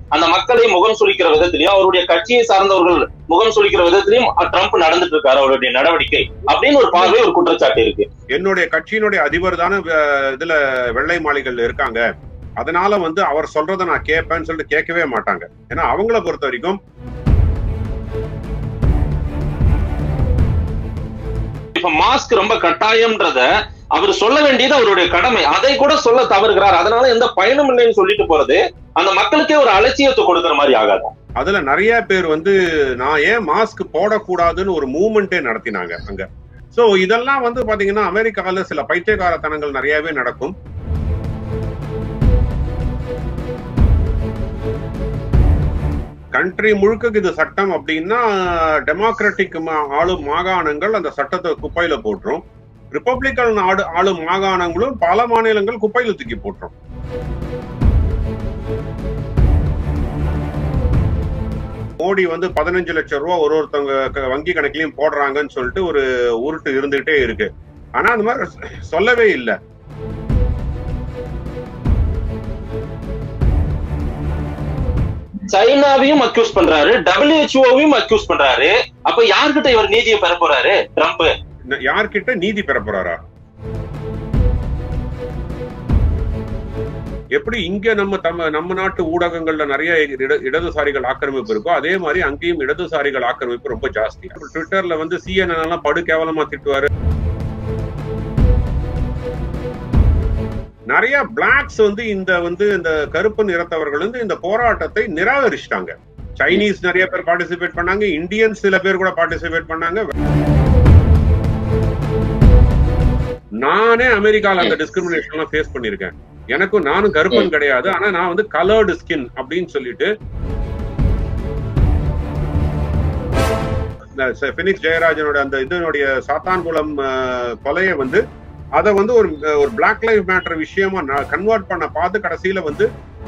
அந்த மக்களை முகம் சுளிக்கிற விதத்திலையும் அவருடைய கட்சியை சார்ந்தவர்கள் முகம் சுளிக்கிற விதத்திலையும் ட்ரம்ப் நடந்துட்டு இருக்காரு அவருடைய நடவடிக்கை அப்படின்னு ஒரு பார்வை ஒரு குற்றச்சாட்டு இருக்கு என்னுடைய கட்சியினுடைய அதிபர் தானே அஹ், இதுல வெள்ளை மாளிகையில் இருக்காங்க அதனால வந்து அவர் சொல்றதை நான் கேட்பேன்னு சொல்லிட்டு கேட்கவே மாட்டாங்க ஏன்னா அவங்கள பொறுத்த வரைக்கும் இப்ப மாஸ்க் ரொம்ப கட்டாயம்ன்றத அவர் சொல்ல வேண்டியது அவருடைய கடமை அதை கூட சொல்ல தவறுகிறார் அதனால எந்த பயனும் இல்லைன்னு சொல்லிட்டு போறது அந்த மக்களுக்கே ஒரு அலட்சியத்தை கொடுக்கிற மாதிரி ஆகாது அதுல நிறைய பேர் வந்து நான் ஏன் மாஸ்க் போடக்கூடாதுன்னு ஒரு மூவ்மெண்ட்டே நடத்தினாங்க அங்க சோ இதெல்லாம் வந்து பாத்தீங்கன்னா அமெரிக்கால சில பைத்தியக்காரத்தனங்கள் நிறையவே நடக்கும் கண்ட்ரி முழுக்க இது சட்டம் அப்படின்னா டெமோக்ராட்டிக் ஆளும் மாகாணங்கள் அந்த சட்டத்தை குப்பையில போட்டுரும் ரிப்பப்ளிக்கன் ஆடு ஆளும் மாகாணங்களும் பல மாநிலங்கள் குப்பையில தூக்கி போட்டுரும் மோடி வந்து பதினஞ்சு லட்சம் ரூபா ஒரு ஒருத்தவங்க க- வங்கி கணக்குலயும் போடுறாங்கன்னு சொல்லிட்டு ஒரு உருட்டு இருந்துகிட்டே இருக்கு ஆனா அந்த மாதிரி சொல்லவே இல்லை சைனாவையும் அக்யூஸ் பண்றாரு டபிள்யூஹெச்ஓவையும் அக்யூஸ் பண்றாரு அப்ப யார்கிட்ட இவர் நீதியை பெற போறாரு ட்ரம்ப் ந- யார்கிட்ட நீதி பெற போறாரா எப்படி இங்க நம்ம தம்ம நம்ம நாட்டு ஊடகங்கள்ல நிறைய இட- இடதுசாரிகள் ஆக்கிரமிப்பு இருக்கோ அதே மாதிரி அங்கேயும் இடதுசாரிகள் ஆக்கிரமிப்பு ரொம்ப ஜாஸ்தி ட்விட்டர்ல வந்து சிஎன்என் எல்லாம் படு கேவலமா திட்டுவாரு நிறைய பிளாக்ஸ் வந்து இந்த வந்து இந்த கருப்பு நிறத்தவர்கள் வந்து இந்த போராட்டத்தை நிராகரிச்சிட்டாங்க சைனீஸ் நிறைய பேர் பார்ட்டிசிபேட் பண்ணாங்க இந்தியன்ஸ் சில பேர் கூட பார்ட்டிசிபேட் பண்ணாங்க நானே அமெரிக்கால அந்த டிஸ்கிரிமினேஷன் எல்லாம் ஃபேஸ் பண்ணிருக்கேன் எனக்கும் நானும் கருப்பன் கிடையாது ஆனா நான் வந்து கலர்டு ஸ்கின் அப்படின்னு சொல்லிட்டு பினிக்ஸ் ஜெயராஜனோட அந்த இதனுடைய சாத்தான்குளம் அஹ், கொலையை வந்து அதை வந்து ஒரு ஒரு பிளாக் லைஃப் மேட்டர் விஷயமா கன்வெர்ட் பண்ண பார்த்து கடைசியில வந்து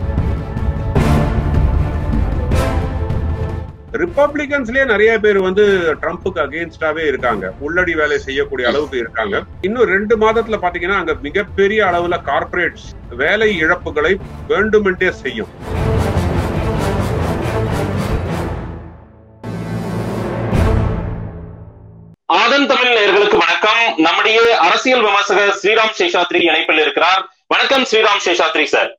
ரிப்பப்ளிகன்ஸ்லயே நிறைய பேர் வந்து ட்ரம்ப்புக்கு அகேன்ஸ்டாவே இருக்காங்க உள்ளடி வேலை செய்யக்கூடிய அளவுக்கு இருக்காங்க இன்னும் ரெண்டு மாதத்துல பாத்தீங்கன்னா அங்க மிகப்பெரிய அளவுல கார்ப்பரேட்ஸ் வேலை இழப்புகளை வேண்டுமென்றே செய்யும் ஆதன் தமிழ் நேயர்களுக்கு வணக்கம் நம்முடைய அரசியல் விமர்சகர் ஸ்ரீராம் சேஷாத்ரி இணைப்பில் இருக்கிறார் வணக்கம் ஸ்ரீராம் சேஷாத்ரி சார்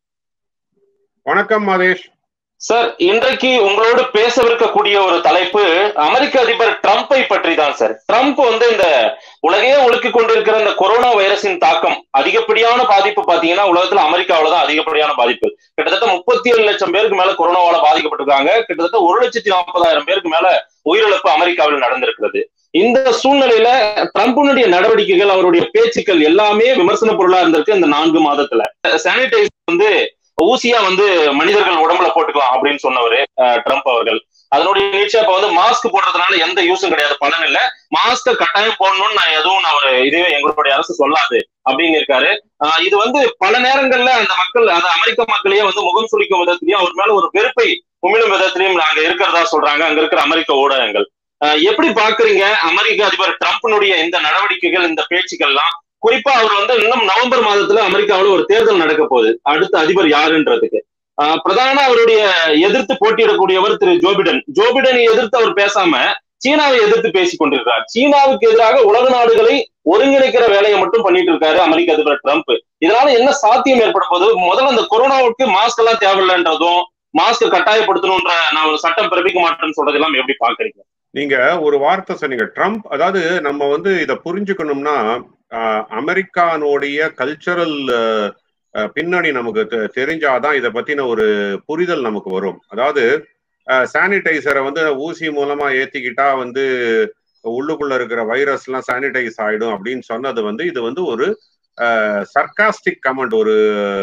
வணக்கம் மாதேஷ் சார் இன்றைக்கு உங்களோடு பேசவிருக்கக்கூடிய ஒரு தலைப்பு அமெரிக்க அதிபர் ட்ரம்ப்பை பற்றி தான் சார் ட்ரம்ப் வந்து இந்த உலகையே ஒழுக்கி கொண்டிருக்கிற இந்த கொரோனா வைரஸின் தாக்கம் அதிகப்படியான பாதிப்பு பாத்தீங்கன்னா உலகத்துல அமெரிக்காவில தான் அதிகப்படியான பாதிப்பு கிட்டத்தட்ட முப்பத்தி ஏழு லட்சம் பேருக்கு மேல கொரோனாவால பாதிக்கப்பட்டிருக்காங்க கிட்டத்தட்ட ஒரு லட்சத்தி நாற்பதாயிரம் பேருக்கு மேல உயிரிழப்பு அமெரிக்காவில் நடந்திருக்கிறது இந்த சூழ்நிலையில ட்ரம்பினுடைய நடவடிக்கைகள் அவருடைய பேச்சுக்கள் எல்லாமே விமர்சன பொருளா இருந்திருக்கு இந்த நான்கு மாதத்துல சானிடைசர் வந்து ஊசியா வந்து மனிதர்கள் உடம்புல போட்டுக்கலாம் அப்படின்னு சொன்னவரு அஹ், ட்ரம்ப் அவர்கள் அதனுடைய நீட்சி அப்ப வந்து மாஸ்க் போடுறதுனால எந்த யூஸும் கிடையாது பலன் இல்ல மாஸ்க கட்டாயம் போடணும்னு நான் எதுவும் நான் ஒரு இதுவே எங்களுடைய அரசு சொல்லாது அப்படின்னு இருக்காரு ஆஹ் இது வந்து பல நேரங்கள்ல அந்த மக்கள் அந்த அமெரிக்க மக்களையே வந்து முகம் சுளிக்கும் விதத்திலையும் அவர் மேல ஒரு வெறுப்பை உமிழும் விதத்திலையும் நாங்க இருக்கிறதா சொல்றாங்க அங்க இருக்கிற அமெரிக்க ஊடகங்கள் ஆஹ் எப்படி பாக்குறீங்க அமெரிக்க அதிபர் ட்ரம்ப்னுடைய இந்த நடவடிக்கைகள் இந்த பேச்சுக்கள்லாம் குறிப்பா அவர் வந்து இன்னும் நவம்பர் மாதத்துல அமெரிக்காவில் ஒரு தேர்தல் நடக்க போகுது அடுத்த அதிபர் யாருன்றதுக்கு ஆஹ் பிரதான அவருடைய எதிர்த்து போட்டியிடக்கூடியவர் திரு ஜோபிடன் ஜோபிடனை எதிர்த்து அவர் பேசாம சீனாவை எதிர்த்து பேசிக் கொண்டிருக்கிறார் சீனாவுக்கு எதிராக உலக நாடுகளை ஒருங்கிணைக்கிற வேலையை மட்டும் பண்ணிட்டு இருக்காரு அமெரிக்க அதிபர் ட்ரம்ப் இதனால என்ன சாத்தியம் ஏற்பட போகுது முதல்ல அந்த கொரோனாவுக்கு மாஸ்க் எல்லாம் தேவையில்லைன்றதும் மாஸ்க் கட்டாயப்படுத்தணும்ன்ற நான் ஒரு சட்டம் பிறப்பிக்க மாட்டேன்னு சொல்றதெல்லாம் எப்படி பாக்குறீங்க நீங்க ஒரு வார்த்தை சொன்னீங்க ட்ரம்ப் அதாவது நம்ம வந்து இதை புரிஞ்சுக்கணும்னா ஆஹ், அமெரிக்கானுடைய கல்ச்சரல் பின்னணி நமக்கு தெ- தெரிஞ்சாதான் இதை பத்தின ஒரு புரிதல் நமக்கு வரும் அதாவது சானிடைசரை வந்து ஊசி மூலமா ஏத்திக்கிட்டா வந்து உள்ளுக்குள்ள இருக்கிற வைரஸ் எல்லாம் சானிடைஸ் ஆயிடும் அப்படின்னு சொன்னது வந்து இது வந்து ஒரு சர்காஸ்டிக் கமெண்ட் ஒரு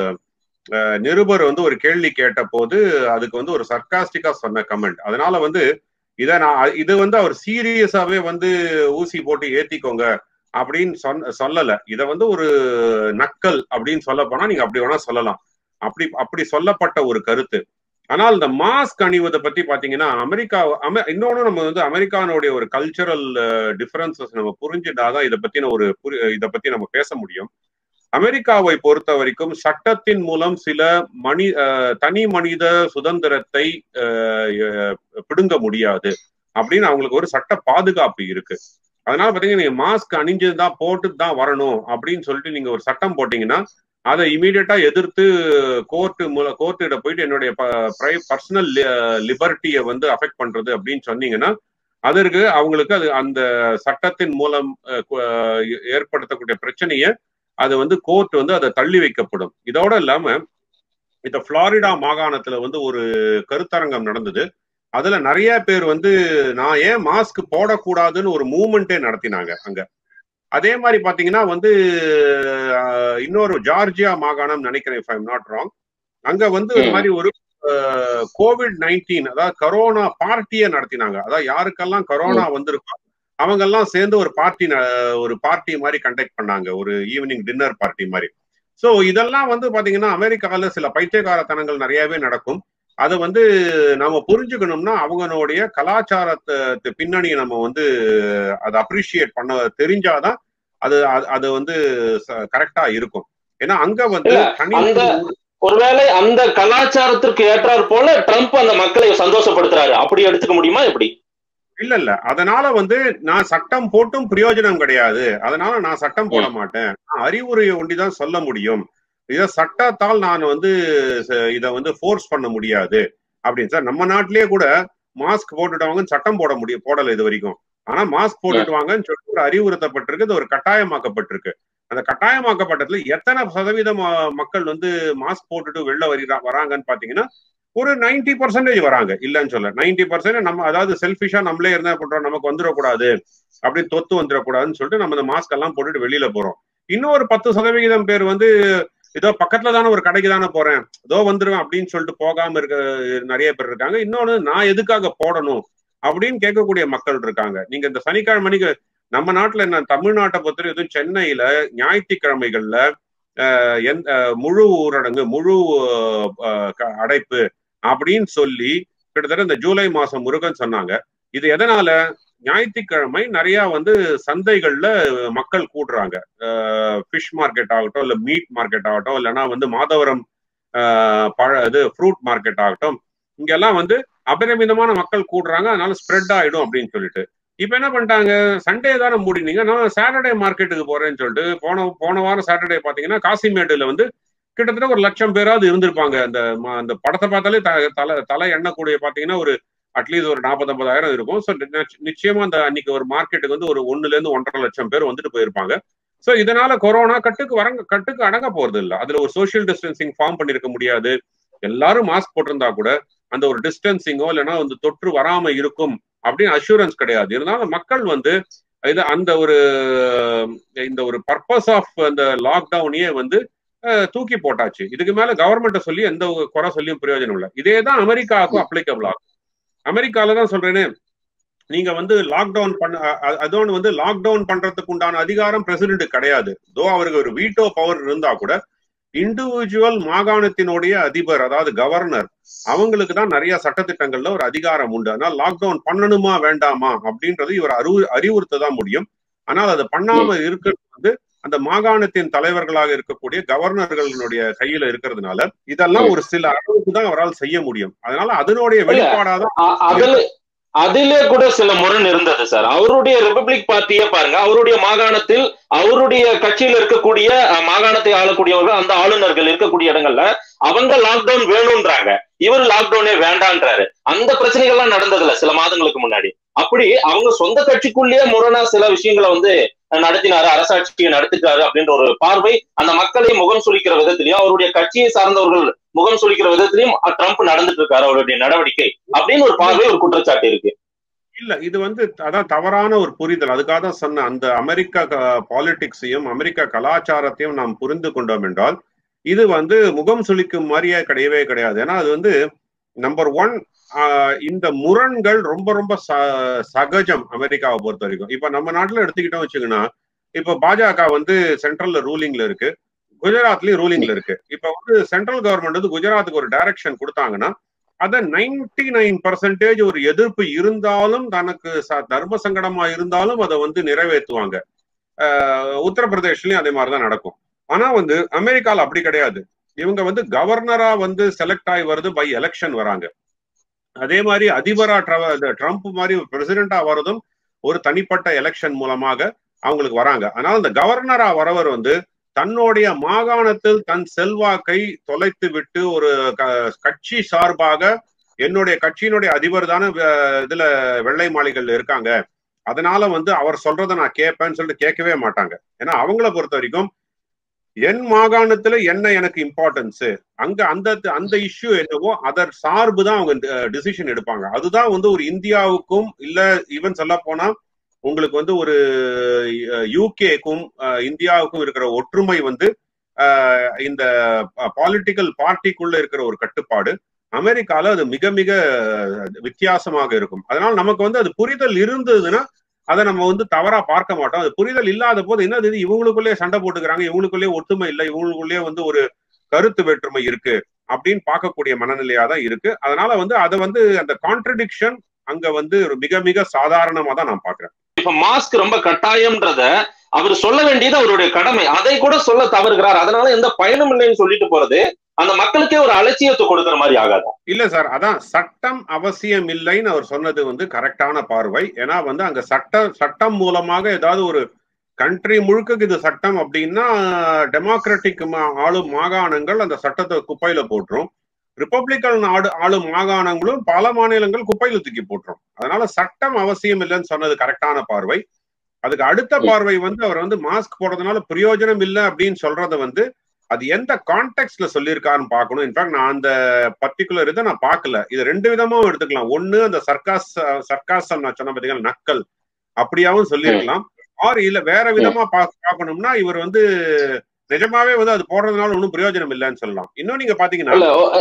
அஹ், நிருபர் வந்து ஒரு கேள்வி கேட்ட போது அதுக்கு வந்து ஒரு சர்காஸ்டிக்கா சொன்ன கமெண்ட் அதனால வந்து இத நான் இது வந்து அவர் சீரியஸாவே வந்து ஊசி போட்டு ஏத்திக்கோங்க அப்படின்னு சொன்ன சொல்லல இத வந்து ஒரு நக்கல் அப்படின்னு சொல்ல போனா நீங்க அப்படி வேணா சொல்லலாம் அப்படி அப்படி சொல்லப்பட்ட ஒரு கருத்து ஆனால் இந்த மாஸ்க் அணிவதை பத்தி பாத்தீங்கன்னா அமெரிக்கா அமெ இன்னொன்னு நம்ம வந்து அமெரிக்கானுடைய ஒரு கல்ச்சரல் டிஃபரன்சஸ் நம்ம புரிஞ்சுட்டாதான் இதை பத்தின ஒரு புரி இதை பத்தி நம்ம பேச முடியும் அமெரிக்காவை பொறுத்த வரைக்கும் சட்டத்தின் மூலம் சில மனி தனி மனித சுதந்திரத்தை பிடுங்க முடியாது அப்படின்னு அவங்களுக்கு ஒரு சட்ட பாதுகாப்பு இருக்கு அதனால பாத்தீங்கன்னா நீங்க மாஸ்க் அணிஞ்சுதான் போட்டு தான் வரணும் அப்படின்னு சொல்லிட்டு நீங்க ஒரு சட்டம் போட்டீங்கன்னா அதை இமீடியட்டா எதிர்த்து கோர்ட்டு மூல கோர்ட்டிட போயிட்டு என்னுடைய பர்சனல் லிபர்ட்டியை வந்து அஃபெக்ட் பண்றது அப்படின்னு சொன்னீங்கன்னா அதற்கு அவங்களுக்கு அது அந்த சட்டத்தின் மூலம் ஏற்படுத்தக்கூடிய பிரச்சனையை அது வந்து கோர்ட் வந்து அதை தள்ளி வைக்கப்படும் இதோட இல்லாம இந்த பிளாரிடா மாகாணத்துல வந்து ஒரு கருத்தரங்கம் நடந்தது அதுல நிறைய பேர் வந்து நான் ஏன் மாஸ்க் போடக்கூடாதுன்னு ஒரு மூமெண்டே நடத்தினாங்க அங்க அதே மாதிரி பாத்தீங்கன்னா வந்து இன்னொரு ஜார்ஜியா மாகாணம் நினைக்கிறேன் இஃப் ஐம் நாட் ராங் அங்க வந்து ஒரு மாதிரி ஒரு கோவிட் நைன்டீன் அதாவது கரோனா பார்ட்டியை நடத்தினாங்க அதாவது யாருக்கெல்லாம் கரோனா வந்திருக்கோ அவங்க எல்லாம் சேர்ந்து ஒரு பார்ட்டி ஒரு பார்ட்டி மாதிரி கண்டக்ட் பண்ணாங்க ஒரு ஈவினிங் டின்னர் பார்ட்டி மாதிரி ஸோ இதெல்லாம் வந்து பாத்தீங்கன்னா அமெரிக்காவில் சில பைத்தியகாரத்தனங்கள் நிறையவே நடக்கும் அதை வந்து நம்ம புரிஞ்சுக்கணும்னா அவங்களுடைய கலாச்சாரத்தை பின்னணியை நம்ம வந்து அதை அப்ரிஷியேட் பண்ண தெரிஞ்சாதான் அது அது வந்து கரெக்டா இருக்கும் ஏன்னா அங்க வந்து ஒருவேளை அந்த கலாச்சாரத்திற்கு ஏற்றாற் போல ட்ரம்ப் அந்த மக்களை சந்தோஷப்படுத்துறாரு அப்படி எடுத்துக்க முடியுமா எப்படி இல்ல இல்ல அதனால வந்து நான் சட்டம் போட்டும் பிரயோஜனம் கிடையாது அதனால நான் சட்டம் போட மாட்டேன் நான் அறிவுரையை ஒண்டிதான் சொல்ல முடியும் இத சட்டத்தால் நான் வந்து இத வந்து ஃபோர்ஸ் பண்ண முடியாது அப்படின்னு சார் நம்ம நாட்டிலேயே கூட மாஸ்க் போட்டுட்டவங்க சட்டம் போட முடியும் போடல இது வரைக்கும் ஆனா மாஸ்க் போட்டுட்டு வாங்கன்னு சொல்லிட்டு ஒரு அறிவுறுத்தப்பட்டிருக்கு இது ஒரு கட்டாயமாக்கப்பட்டிருக்கு அந்த கட்டாயமாக்கப்பட்டதுல எத்தனை சதவீதம் மக்கள் வந்து மாஸ்க் போட்டுட்டு வெளில வருகிறா வராங்கன்னு பாத்தீங்கன்னா ஒரு நைன்டி பர்சன்டேஜ் வராங்க இல்லைன்னு சொல்ல நைன்டி பர்சன்ட் நம்ம அதாவது செல்ஃபிஷா நம்மளே இருந்தா பண்றோம் நமக்கு வந்துடக்கூடாது அப்படி தொத்து வந்துடக்கூடாதுன்னு சொல்லிட்டு நம்ம இந்த மாஸ்க் எல்லாம் போட்டுட்டு வெளியில போறோம் இன்னொரு பத்து சதவிகிதம் பேர் வந்து ஏதோ பக்கத்துல தானே ஒரு கடைக்கு தானே போறேன் ஏதோ வந்துருவேன் அப்படின்னு சொல்லிட்டு போகாம இருக்க நிறைய பேர் இருக்காங்க இன்னொன்னு நான் எதுக்காக போடணும் அப்படின்னு கேட்கக்கூடிய மக்கள் இருக்காங்க நீங்க இந்த சனிக்கிழமைக்கு நம்ம நாட்டுல என்ன தமிழ்நாட்டை பொறுத்த எதுவும் சென்னையில ஞாயிற்றுக்கிழமைகள்ல எந்த முழு ஊரடங்கு முழு அடைப்பு அப்படின்னு சொல்லி கிட்டத்தட்ட இந்த ஜூலை மாசம் முருகன் சொன்னாங்க இது எதனால ஞாயிற்றுக்கிழமை நிறைய வந்து சந்தைகள்ல மக்கள் கூடுறாங்க ஃபிஷ் மார்க்கெட் ஆகட்டும் இல்ல மீட் மார்க்கெட் ஆகட்டும் இல்லைன்னா வந்து மாதவரம் பழ இது ஃப்ரூட் மார்க்கெட் ஆகட்டும் இங்கெல்லாம் வந்து அபரிமிதமான மக்கள் கூடுறாங்க அதனால ஸ்ப்ரெட் ஆயிடும் அப்படின்னு சொல்லிட்டு இப்ப என்ன பண்ணிட்டாங்க சண்டே தானே மூடினீங்க நான் சாட்டர்டே மார்க்கெட்டுக்கு போறேன்னு சொல்லிட்டு போன போன வாரம் சாட்டர்டே பாத்தீங்கன்னா காசிமேடுல வந்து கிட்டத்தட்ட ஒரு லட்சம் பேராவது இருந்திருப்பாங்க அந்த அந்த படத்தை பார்த்தாலே தலை தலை எண்ணக்கூடிய பாத்தீங்கன்னா ஒரு அட்லீஸ்ட் ஒரு நாற்பது ஐம்பதாயிரம் இருக்கும் ஸோ நிச்சயமா அந்த அன்னைக்கு ஒரு மார்க்கெட்டுக்கு வந்து ஒரு ஒண்ணுல இருந்து ஒன்றரை லட்சம் பேர் வந்துட்டு போயிருப்பாங்க ஸோ இதனால கொரோனா கட்டுக்கு வரங்க கட்டுக்கு அடங்க போறது இல்லை அதுல ஒரு சோசியல் டிஸ்டன்சிங் ஃபார்ம் பண்ணிருக்க முடியாது எல்லாரும் மாஸ்க் போட்டிருந்தா கூட அந்த ஒரு டிஸ்டன்சிங்கோ இல்லைன்னா வந்து தொற்று வராம இருக்கும் அப்படின்னு அஷூரன்ஸ் கிடையாது இருந்தாலும் மக்கள் வந்து இது அந்த ஒரு இந்த ஒரு பர்பஸ் ஆஃப் அந்த லாக்டவுனையே வந்து தூக்கி போட்டாச்சு இதுக்கு மேல கவர்மெண்ட்டை சொல்லி எந்த குறை சொல்லியும் பிரயோஜனம் இல்லை இதே தான் அமெரிக்காவுக்கும் அப்ளிகபிள் ஆகும் அமெரிக்கால தான் சொல்றேனே நீங்க வந்து லாக்டவுன் பண்ண அதோன்னு வந்து லாக்டவுன் பண்றதுக்கு உண்டான அதிகாரம் பிரசிடென்ட் கிடையாது தோ அவருக்கு ஒரு வீட்டோ பவர் இருந்தா கூட இண்டிவிஜுவல் மாகாணத்தினுடைய அதிபர் அதாவது கவர்னர் அவங்களுக்கு தான் நிறைய சட்டத்திட்டங்கள்ல ஒரு அதிகாரம் உண்டு அதனால லாக்டவுன் பண்ணணுமா வேண்டாமா அப்படின்றது இவர் அறிவு அறிவுறுத்த தான் முடியும் ஆனால் அதை பண்ணாம இருக்கிறது வந்து அந்த மாகாணத்தின் தலைவர்களாக இருக்கக்கூடிய கவர்னர்களுடைய கையில இருக்கிறதுனால இதெல்லாம் ஒரு சில அளவுக்கு தான் அவரால் செய்ய முடியும் அதனால அதனுடைய வெளிப்பாடாதான் அதிலே கூட சில முரண் இருந்தது சார் அவருடைய ரிபப்ளிக் பார்ட்டியே பாருங்க அவருடைய மாகாணத்தில் அவருடைய கட்சியில் இருக்கக்கூடிய மாகாணத்தை ஆளக்கூடியவர்கள் அந்த ஆளுநர்கள் இருக்கக்கூடிய இடங்கள்ல அவங்க லாக்டவுன் வேணும்ன்றாங்க இவர் லாக்டவுனே வேண்டான்றாரு அந்த பிரச்சனைகள்லாம் நடந்ததுல சில மாதங்களுக்கு முன்னாடி அப்படி அவங்க சொந்த கட்சிக்குள்ளேயே முரணா சில விஷயங்களை வந்து நடத்தினாரு அரசாட்சியை நடத்திட்டாரு அப்படின்ற ஒரு பார்வை அந்த மக்களை முகம் சுளிக்கிற விதத்திலையும் அவருடைய கட்சியை சார்ந்தவர்கள் முகம் சுளிக்கிற விதத்திலையும் ட்ரம்ப் நடந்துட்டு இருக்காரு அவருடைய நடவடிக்கை அப்படின்னு ஒரு பார்வை ஒரு குற்றச்சாட்டு இருக்கு இல்ல இது வந்து அதான் தவறான ஒரு புரிதல் அதுக்காக தான் சொன்ன அந்த அமெரிக்கா பாலிடிக்ஸையும் அமெரிக்கா கலாச்சாரத்தையும் நாம் புரிந்து கொண்டோம் என்றால் இது வந்து முகம் சுளிக்கும் மாதிரியே கிடையவே கிடையாது ஏன்னா அது வந்து நம்பர் ஒன் இந்த முரண்கள் ரொம்ப ரொம்ப சகஜம் அமெரிக்காவை பொறுத்த வரைக்கும் இப்ப நம்ம நாட்டுல எடுத்துக்கிட்டோம் வச்சுக்கோங்கன்னா இப்ப பாஜக வந்து சென்ட்ரல்ல ரூலிங்ல இருக்கு குஜராத்லயும் ரூலிங்ல இருக்கு இப்ப வந்து சென்ட்ரல் கவர்மெண்ட் வந்து குஜராத்துக்கு ஒரு டைரக்ஷன் கொடுத்தாங்கன்னா அத நைன்டி நைன் பர்சன்டேஜ் ஒரு எதிர்ப்பு இருந்தாலும் தனக்கு தர்ம சங்கடமா இருந்தாலும் அதை வந்து நிறைவேற்றுவாங்க உத்தரப்பிரதேஷ்லயும் அதே மாதிரிதான் நடக்கும் ஆனா வந்து அமெரிக்கால அப்படி கிடையாது இவங்க வந்து கவர்னரா வந்து செலக்ட் ஆகி வருது பை எலெக்ஷன் வராங்க அதே மாதிரி அதிபரா ட்ரம்ப் மாதிரி பிரசிடென்டா வர்றதும் ஒரு தனிப்பட்ட எலெக்ஷன் மூலமாக அவங்களுக்கு வராங்க அதனால இந்த கவர்னரா வரவர் வந்து தன்னுடைய மாகாணத்தில் தன் செல்வாக்கை தொலைத்து விட்டு ஒரு கட்சி சார்பாக என்னுடைய கட்சியினுடைய அதிபர் தானே இதுல வெள்ளை மாளிகைகள் இருக்காங்க அதனால வந்து அவர் சொல்றதை நான் கேட்பேன்னு சொல்லிட்டு கேட்கவே மாட்டாங்க ஏன்னா அவங்கள பொறுத்த வரைக்கும் என் மாகாணத்துல என்ன எனக்கு இம்பார்ட்டன்ஸ் அங்க அந்த அந்த இஷ்யூ என்னவோ அதர் சார்பு தான் அவங்க டிசிஷன் எடுப்பாங்க அதுதான் வந்து ஒரு இந்தியாவுக்கும் இல்ல ஈவன் சொல்ல போனா உங்களுக்கு வந்து ஒரு யூகேக்கும் இந்தியாவுக்கும் இருக்கிற ஒற்றுமை வந்து இந்த பாலிட்டிக்கல் பார்ட்டிக்குள்ள இருக்கிற ஒரு கட்டுப்பாடு அமெரிக்கால அது மிக மிக வித்தியாசமாக இருக்கும் அதனால நமக்கு வந்து அது புரிதல் இருந்ததுன்னா அதை நம்ம வந்து தவறா பார்க்க மாட்டோம் அது புரிதல் இல்லாத போது என்ன இது இவங்களுக்குள்ளே சண்டை போட்டுக்கிறாங்க இவங்களுக்குள்ளே ஒற்றுமை இல்லை இவங்களுக்குள்ளே வந்து ஒரு கருத்து வேற்றுமை இருக்கு அப்படின்னு பார்க்கக்கூடிய மனநிலையா தான் இருக்கு அதனால வந்து அதை வந்து அந்த கான்ட்ரடிக்ஷன் அங்க வந்து மிக மிக சாதாரணமா தான் நான் பாக்குறேன் இப்ப மாஸ்க் ரொம்ப கட்டாயம்ன்றத அவர் சொல்ல வேண்டியது அவருடைய கடமை அதை கூட சொல்ல தவறுகிறார் அதனால எந்த பயனும் இல்லைன்னு சொல்லிட்டு போறது அந்த மக்களுக்கே ஒரு அலட்சியத்தை கொடுக்கிற மாதிரி ஆகாது இல்ல சார் அதான் சட்டம் அவசியம் இல்லைன்னு அவர் சொன்னது வந்து கரெக்டான பார்வை ஏன்னா வந்து அங்க சட்ட சட்டம் மூலமாக ஏதாவது ஒரு கண்ட்ரி முழுக்க இது சட்டம் அப்படின்னா டெமோக்ராட்டிக் ஆளும் மாகாணங்கள் அந்த சட்டத்தை குப்பையில போட்டுரும் ரிப்பப்ளிக்கன் ஆடு ஆளும் மாகாணங்களும் பல மாநிலங்கள் குப்பையில தூக்கி போட்டுரும் அதனால சட்டம் அவசியம் இல்லைன்னு சொன்னது கரெக்டான பார்வை அதுக்கு அடுத்த பார்வை வந்து அவர் வந்து மாஸ்க் போடுறதுனால பிரயோஜனம் இல்லை அப்படின்னு சொல்றத வந்து அது எந்த கான்டெக்ட்ல சொல்லியிருக்காருன்னு பார்க்கணும் இன்ஃபேக்ட் நான் அந்த பர்டிகுலர் இதை நான் பார்க்கல இது ரெண்டு விதமாவும் எடுத்துக்கலாம் ஒண்ணு அந்த சர்க்காஸ் சர்க்காசம் நான் சொன்ன பார்த்தீங்கன்னா நக்கல் அப்படியாவும் சொல்லியிருக்கலாம் ஆர் இல்ல வேற விதமா பார்க்கணும்னா இவர் வந்து நிஜமாவே வந்து அது போடுறதுனால ஒன்றும் பிரயோஜனம் இல்லைன்னு சொல்லலாம் இன்னும் நீங்க பாத்தீங்கன்னா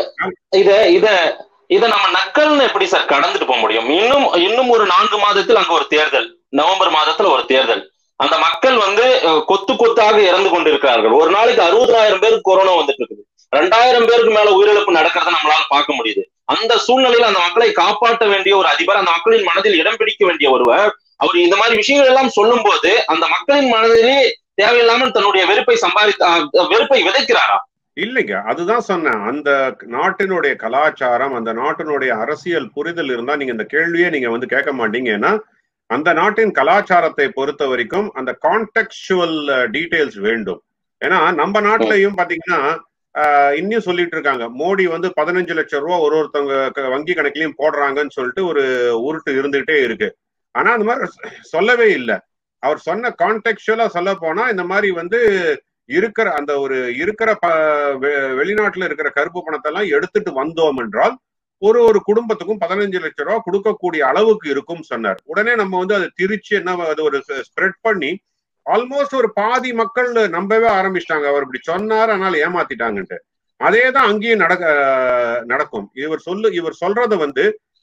இத இத இத நம்ம நக்கல்னு எப்படி சார் கடந்துட்டு போக முடியும் இன்னும் இன்னும் ஒரு நான்கு மாதத்தில் அங்க ஒரு தேர்தல் நவம்பர் மாதத்துல ஒரு தேர்தல் அந்த மக்கள் வந்து கொத்து கொத்தாக இறந்து கொண்டிருக்கிறார்கள் ஒரு நாளைக்கு அறுபதாயிரம் பேருக்கு கொரோனா வந்துட்டு இருக்குது ரெண்டாயிரம் பேருக்கு மேல உயிரிழப்பு நடக்கிறத நம்மளால பார்க்க முடியுது அந்த சூழ்நிலையில் அந்த மக்களை காப்பாற்ற வேண்டிய ஒரு அதிபர் அந்த மக்களின் மனதில் இடம் பிடிக்க வேண்டிய ஒருவர் அவர் இந்த மாதிரி விஷயங்கள் எல்லாம் சொல்லும் போது அந்த மக்களின் மனதிலே தேவையில்லாமல் தன்னுடைய வெறுப்பை சம்பாதி வெறுப்பை விதைக்கிறாரா இல்லைங்க அதுதான் சொன்னேன் அந்த நாட்டினுடைய கலாச்சாரம் அந்த நாட்டினுடைய அரசியல் புரிதல் இருந்தா நீங்க இந்த கேள்வியே நீங்க வந்து கேட்க மாட்டீங்க ஏன்னா அந்த நாட்டின் கலாச்சாரத்தை பொறுத்த வரைக்கும் அந்த கான்டெக்சுவல் டீடைல்ஸ் வேண்டும் ஏன்னா நம்ம நாட்டிலையும் பாத்தீங்கன்னா இன்னும் சொல்லிட்டு இருக்காங்க மோடி வந்து பதினஞ்சு லட்சம் ரூபா ஒரு ஒருத்தவங்க வங்கி கணக்குலயும் போடுறாங்கன்னு சொல்லிட்டு ஒரு உருட்டு இருந்துகிட்டே இருக்கு ஆனா அந்த மாதிரி சொல்லவே இல்லை அவர் சொன்ன கான்டெக்சுவலா சொல்ல போனா இந்த மாதிரி வந்து இருக்கிற அந்த ஒரு இருக்கிற வெளிநாட்டுல இருக்கிற கருப்பு பணத்தை எல்லாம் எடுத்துட்டு வந்தோம் என்றால் ஒரு ஒரு குடும்பத்துக்கும் பதினஞ்சு லட்சம் ரூபாய் கொடுக்கக்கூடிய அளவுக்கு இருக்கும் சொன்னார் உடனே நம்ம வந்து அதை திரிச்சு என்ன அது ஒரு ஸ்ப்ரெட் பண்ணி ஆல்மோஸ்ட் ஒரு பாதி மக்கள் நம்பவே ஆரம்பிச்சிட்டாங்க அவர் இப்படி சொன்னார் அதனால ஏமாத்திட்டாங்கன்ட்டு அதே தான் அங்கேயும் நடக்க நடக்கும் இவர் சொல்லு இவர் சொல்றத வந்து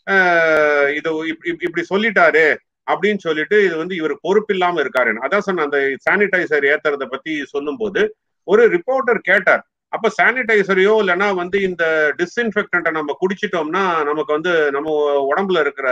இது இப்படி சொல்லிட்டாரு அப்படின்னு சொல்லிட்டு இது வந்து இவர் பொறுப்பு இல்லாம இருக்காரு அதான் சொன்ன அந்த சானிடைசர் ஏத்துறத பத்தி சொல்லும் போது ஒரு ரிப்போர்ட்டர் கேட்டார் அப்ப சானிடைசரையோ இல்லைன்னா வந்து இந்த டிஸ்இன்ஃபெக்டண்ட்டை நம்ம குடிச்சிட்டோம்னா நமக்கு வந்து நம்ம உடம்புல இருக்கிற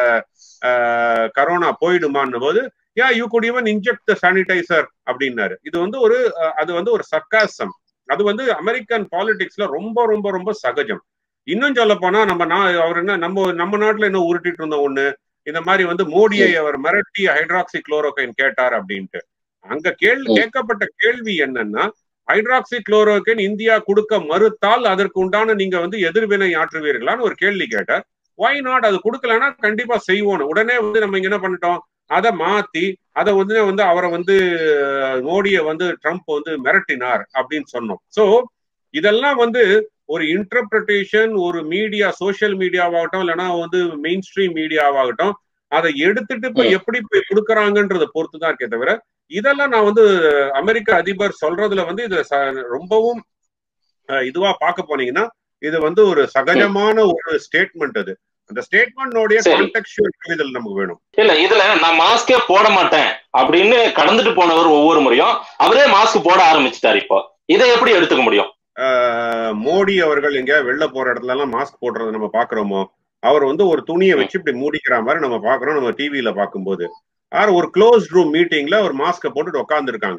கரோனா போயிடுமான்னு போது yeah you could even inject the sanitizer அப்படின்னாரு இது வந்து ஒரு அது வந்து ஒரு சர்க்காசம் அது வந்து அமெரிக்கன் பாலிடிக்ஸ்ல ரொம்ப ரொம்ப ரொம்ப சகஜம் இன்னும் சொல்ல போனா நம்ம நான் அவர் என்ன நம்ம நம்ம நாட்டுல என்ன உருட்டிட்டு இருந்தோம் ஒண்ணு இந்த மாதிரி வந்து மோடியை அவர் மிரட்டி ஹைட்ராக்சி குளோரோகைன் கேட்டார் அப்படின்ட்டு அங்க கேள்வி கேட்கப்பட்ட கேள்வி என்னன்னா ஹைட்ராக்சி குளோரோகைன் இந்தியா கொடுக்க மறுத்தால் அதற்கு உண்டான நீங்க வந்து எதிர்வினை ஆற்றுவீர்களான்னு ஒரு கேள்வி கேட்டார் ஒய் நாட் அது கொடுக்கலன்னா கண்டிப்பா செய்வோம் உடனே வந்து நம்ம இங்க என்ன பண்ணிட்டோம் அதை மாத்தி அதை வந்து வந்து அவரை வந்து மோடியை வந்து ட்ரம்ப் வந்து மிரட்டினார் அப்படின்னு சொன்னோம் சோ இதெல்லாம் வந்து ஒரு இன்டர்பிரட்டேஷன் ஒரு மீடியா சோசியல் மீடியாவாகட்டும் இல்லைன்னா வந்து மெயின் ஸ்ட்ரீம் மீடியாவாகட்டும் அதை எடுத்துட்டு இப்ப எப்படி போய் கொடுக்குறாங்கன்றத பொறுத்து தான் இருக்கே தவிர இதெல்லாம் நான் வந்து அமெரிக்க அதிபர் சொல்றதுல வந்து இது ரொம்பவும் இதுவா பார்க்க போனீங்கன்னா இது வந்து ஒரு சகஜமான ஒரு ஸ்டேட்மெண்ட் அது அந்த ஸ்டேட்மெண்டோடைய கான்டெக்சுவல் புரிதல் நமக்கு வேணும் இல்ல இதுல நான் மாஸ்கே போட மாட்டேன் அப்படின்னு கடந்துட்டு போனவர் ஒவ்வொரு முறையும் அவரே மாஸ்க் போட ஆரம்பிச்சிட்டாரு இப்போ இதை எப்படி எடுத்துக்க முடியும் மோடி அவர்கள் எங்க வெளில போற இடத்துல எல்லாம் மாஸ்க் போடுறத நம்ம பாக்குறோமோ அவர் வந்து ஒரு துணியை வச்சு இப்படி மூடிக்கிற மாதிரி நம்ம பாக்குறோம் நம்ம டிவியில பார்க்கும்போது ஆர் ஒரு க்ளோஸ் ரூம் மீட்டிங்ல ஒரு மாஸ்கை போட்டுட்டு உட்காந்துருக்காங்க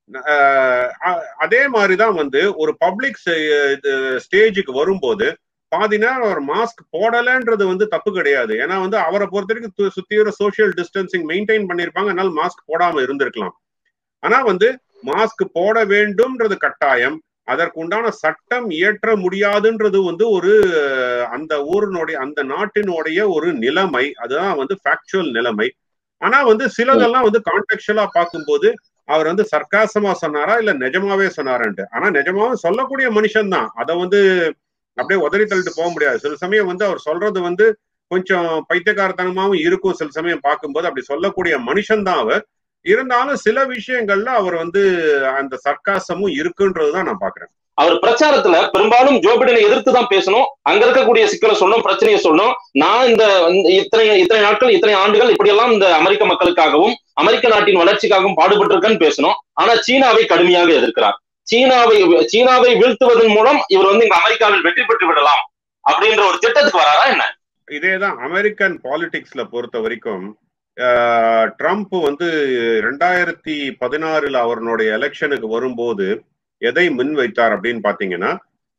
அதே மாதிரிதான் வந்து ஒரு பப்ளிக் ஸ்டேஜுக்கு வரும்போது பாதி நேரம் அவர் மாஸ்க் போடலன்றது வந்து தப்பு கிடையாது ஏன்னா வந்து அவரை பொறுத்த வரைக்கும் சுத்தி வர சோசியல் டிஸ்டன்சிங் மெயின்டைன் பண்ணிருப்பாங்க அதனால மாஸ்க் போடாம இருந்திருக்கலாம் ஆனா வந்து மாஸ்க் போட வேண்டும்ன்றது கட்டாயம் அதற்கு உண்டான சட்டம் இயற்ற முடியாதுன்றது வந்து ஒரு அந்த ஊரினுடைய அந்த நாட்டினுடைய ஒரு நிலைமை அதுதான் வந்து ஃபேக்சுவல் நிலைமை ஆனா வந்து சிலதெல்லாம் வந்து கான்டெக்சுவலா பார்க்கும்போது அவர் வந்து சர்க்காசமா சொன்னாரா இல்ல நிஜமாவே சொன்னாரான்ட்டு ஆனா நிஜமாவே சொல்லக்கூடிய மனுஷன் தான் அதை வந்து அப்படியே உதறி தள்ளிட்டு போக முடியாது சில சமயம் வந்து அவர் சொல்றது வந்து கொஞ்சம் பைத்தியக்காரத்தனமாவும் இருக்கும் சில சமயம் பார்க்கும்போது அப்படி சொல்லக்கூடிய மனுஷன் தான் அவர் இருந்தாலும் சில விஷயங்கள்ல அவர் வந்து அந்த சர்க்காசமும் இருக்குன்றதுதான் நான் பாக்குறேன் அவர் பிரச்சாரத்துல பெரும்பாலும் ஜோ பிடனை எதிர்த்து தான் பேசணும் அங்க இருக்கக்கூடிய சிக்கலை சொல்லணும் பிரச்சனையை சொல்லணும் நான் இந்த இத்தனை இத்தனை நாட்கள் இத்தனை ஆண்டுகள் இப்படியெல்லாம் இந்த அமெரிக்க மக்களுக்காகவும் அமெரிக்க நாட்டின் வளர்ச்சிக்காகவும் பாடுபட்டிருக்கேன்னு பேசணும் ஆனா சீனாவை கடுமையாக எதிர்க்கிறார் சீனாவை சீனாவை வீழ்த்துவதன் மூலம் இவர் வந்து இங்க அமெரிக்காவில் வெற்றி பெற்று விடலாம் அப்படின்ற ஒரு திட்டத்துக்கு வராரா என்ன இதேதான் அமெரிக்கன் பாலிடிக்ஸ்ல பொறுத்த வரைக்கும் ட்ரம்ப் வந்து ரெண்டாயிரத்தி பதினாறுல அவருடைய எலெக்ஷனுக்கு வரும்போது எதை முன் வைத்தார் அப்படின்னு பாத்தீங்கன்னா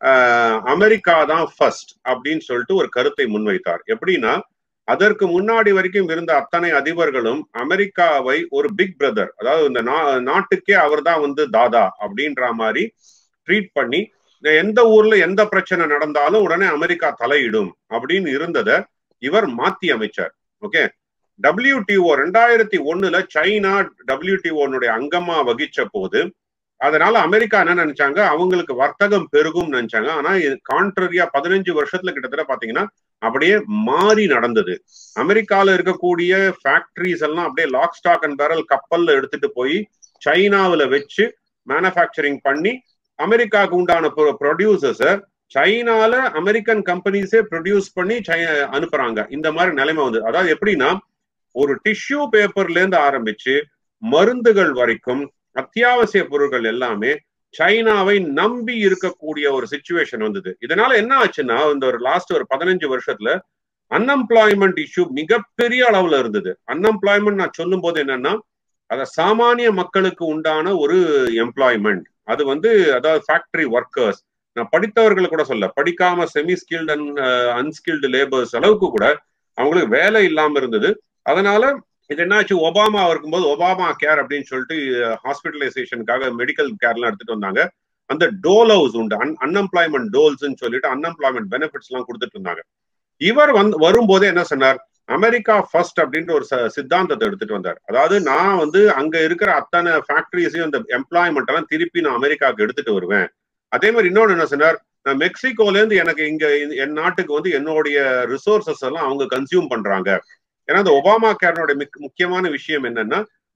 அமெரிக்கா தான் ஃபர்ஸ்ட் அப்படின்னு சொல்லிட்டு ஒரு கருத்தை முன்வைத்தார் எப்படின்னா அதற்கு முன்னாடி வரைக்கும் இருந்த அத்தனை அதிபர்களும் அமெரிக்காவை ஒரு பிக் பிரதர் அதாவது இந்த நாட்டுக்கே அவர் தான் வந்து தாதா அப்படின்ற மாதிரி ட்ரீட் பண்ணி எந்த ஊர்ல எந்த பிரச்சனை நடந்தாலும் உடனே அமெரிக்கா தலையிடும் அப்படின்னு இருந்ததை இவர் மாத்தி அமைச்சார் ஓகே டபிள்யூடிஓ ரெண்டாயிரத்தி ஒண்ணுல சைனா டபிள்யூடிஓனுடைய அங்கமா வகிச்ச போது அதனால அமெரிக்கா என்ன நினைச்சாங்க அவங்களுக்கு வர்த்தகம் பெருகும் நினைச்சாங்க ஆனா கான்ட்ரரியா பதினஞ்சு வருஷத்துல கிட்டத்தட்ட பாத்தீங்கன்னா அப்படியே மாறி நடந்தது அமெரிக்கால இருக்கக்கூடிய ஃபேக்டரிஸ் எல்லாம் அப்படியே லாக் ஸ்டாக் அண்ட் பேரல் கப்பல்ல எடுத்துட்டு போய் சைனாவில வச்சு மேனுஃபேக்சரிங் பண்ணி அமெரிக்காவுக்கு உண்டான ப்ரொடியூசர்ஸை சைனால அமெரிக்கன் கம்பெனிஸே ப்ரொடியூஸ் பண்ணி அனுப்புறாங்க இந்த மாதிரி நிலைமை வந்து அதாவது எப்படின்னா ஒரு டிஷ்யூ பேப்பர்ல இருந்து ஆரம்பிச்சு மருந்துகள் வரைக்கும் அத்தியாவசிய பொருட்கள் எல்லாமே சைனாவை நம்பி இருக்கக்கூடிய ஒரு சுச்சுவேஷன் வந்தது இதனால என்ன ஆச்சுன்னா இந்த ஒரு லாஸ்ட் ஒரு பதினஞ்சு வருஷத்துல அன்எம்ப்ளாய்மெண்ட் இஷ்யூ மிகப்பெரிய அளவுல இருந்தது அன்எம்ப்ளாய்மெண்ட் நான் சொல்லும் போது என்னன்னா அத சாமானிய மக்களுக்கு உண்டான ஒரு எம்ப்ளாய்மெண்ட் அது வந்து அதாவது ஃபேக்டரி ஒர்க்கர்ஸ் நான் படித்தவர்களை கூட சொல்ல படிக்காம semi skilled and unskilled labours அளவுக்கு கூட அவங்களுக்கு வேலை இல்லாம இருந்தது அதனால இது என்னாச்சு ஒபாமா இருக்கும்போது ஒபாமா கேர் அப்படின்னு சொல்லிட்டு ஹாஸ்பிட்டலைசேஷனுக்காக மெடிக்கல் கேர்லாம் எடுத்துட்டு வந்தாங்க அந்த டோல் ஹவுஸ் உண்டு அன் அன்எம்ப்ளாய்மெண்ட் டோல்ஸ்ன்னு சொல்லிட்டு அன்எம்ப்ளாய்மெண்ட் பெனிஃபிட்ஸ் எல்லாம் கொடுத்துட்டு இருந்தாங்க இவர் வந்து வரும்போதே என்ன சொன்னார் அமெரிக்கா ஃபர்ஸ்ட் அப்படின்ற ஒரு சித்தாந்தத்தை எடுத்துட்டு வந்தார் அதாவது நான் வந்து அங்க இருக்கிற அத்தனை ஃபேக்டரிஸையும் அந்த எம்ப்ளாய்மெண்ட் எல்லாம் திருப்பி நான் அமெரிக்காவுக்கு எடுத்துட்டு வருவேன் அதே மாதிரி இன்னொன்று என்ன சொன்னார் நான் மெக்சிகோல இருந்து எனக்கு இங்க என் நாட்டுக்கு வந்து என்னுடைய ரிசோர்சஸ் எல்லாம் அவங்க கன்சியூம் பண்றாங்க ஏன்னா அந்த ஒபாமா கேரனுடைய முக்கியமான விஷயம் என்னன்னா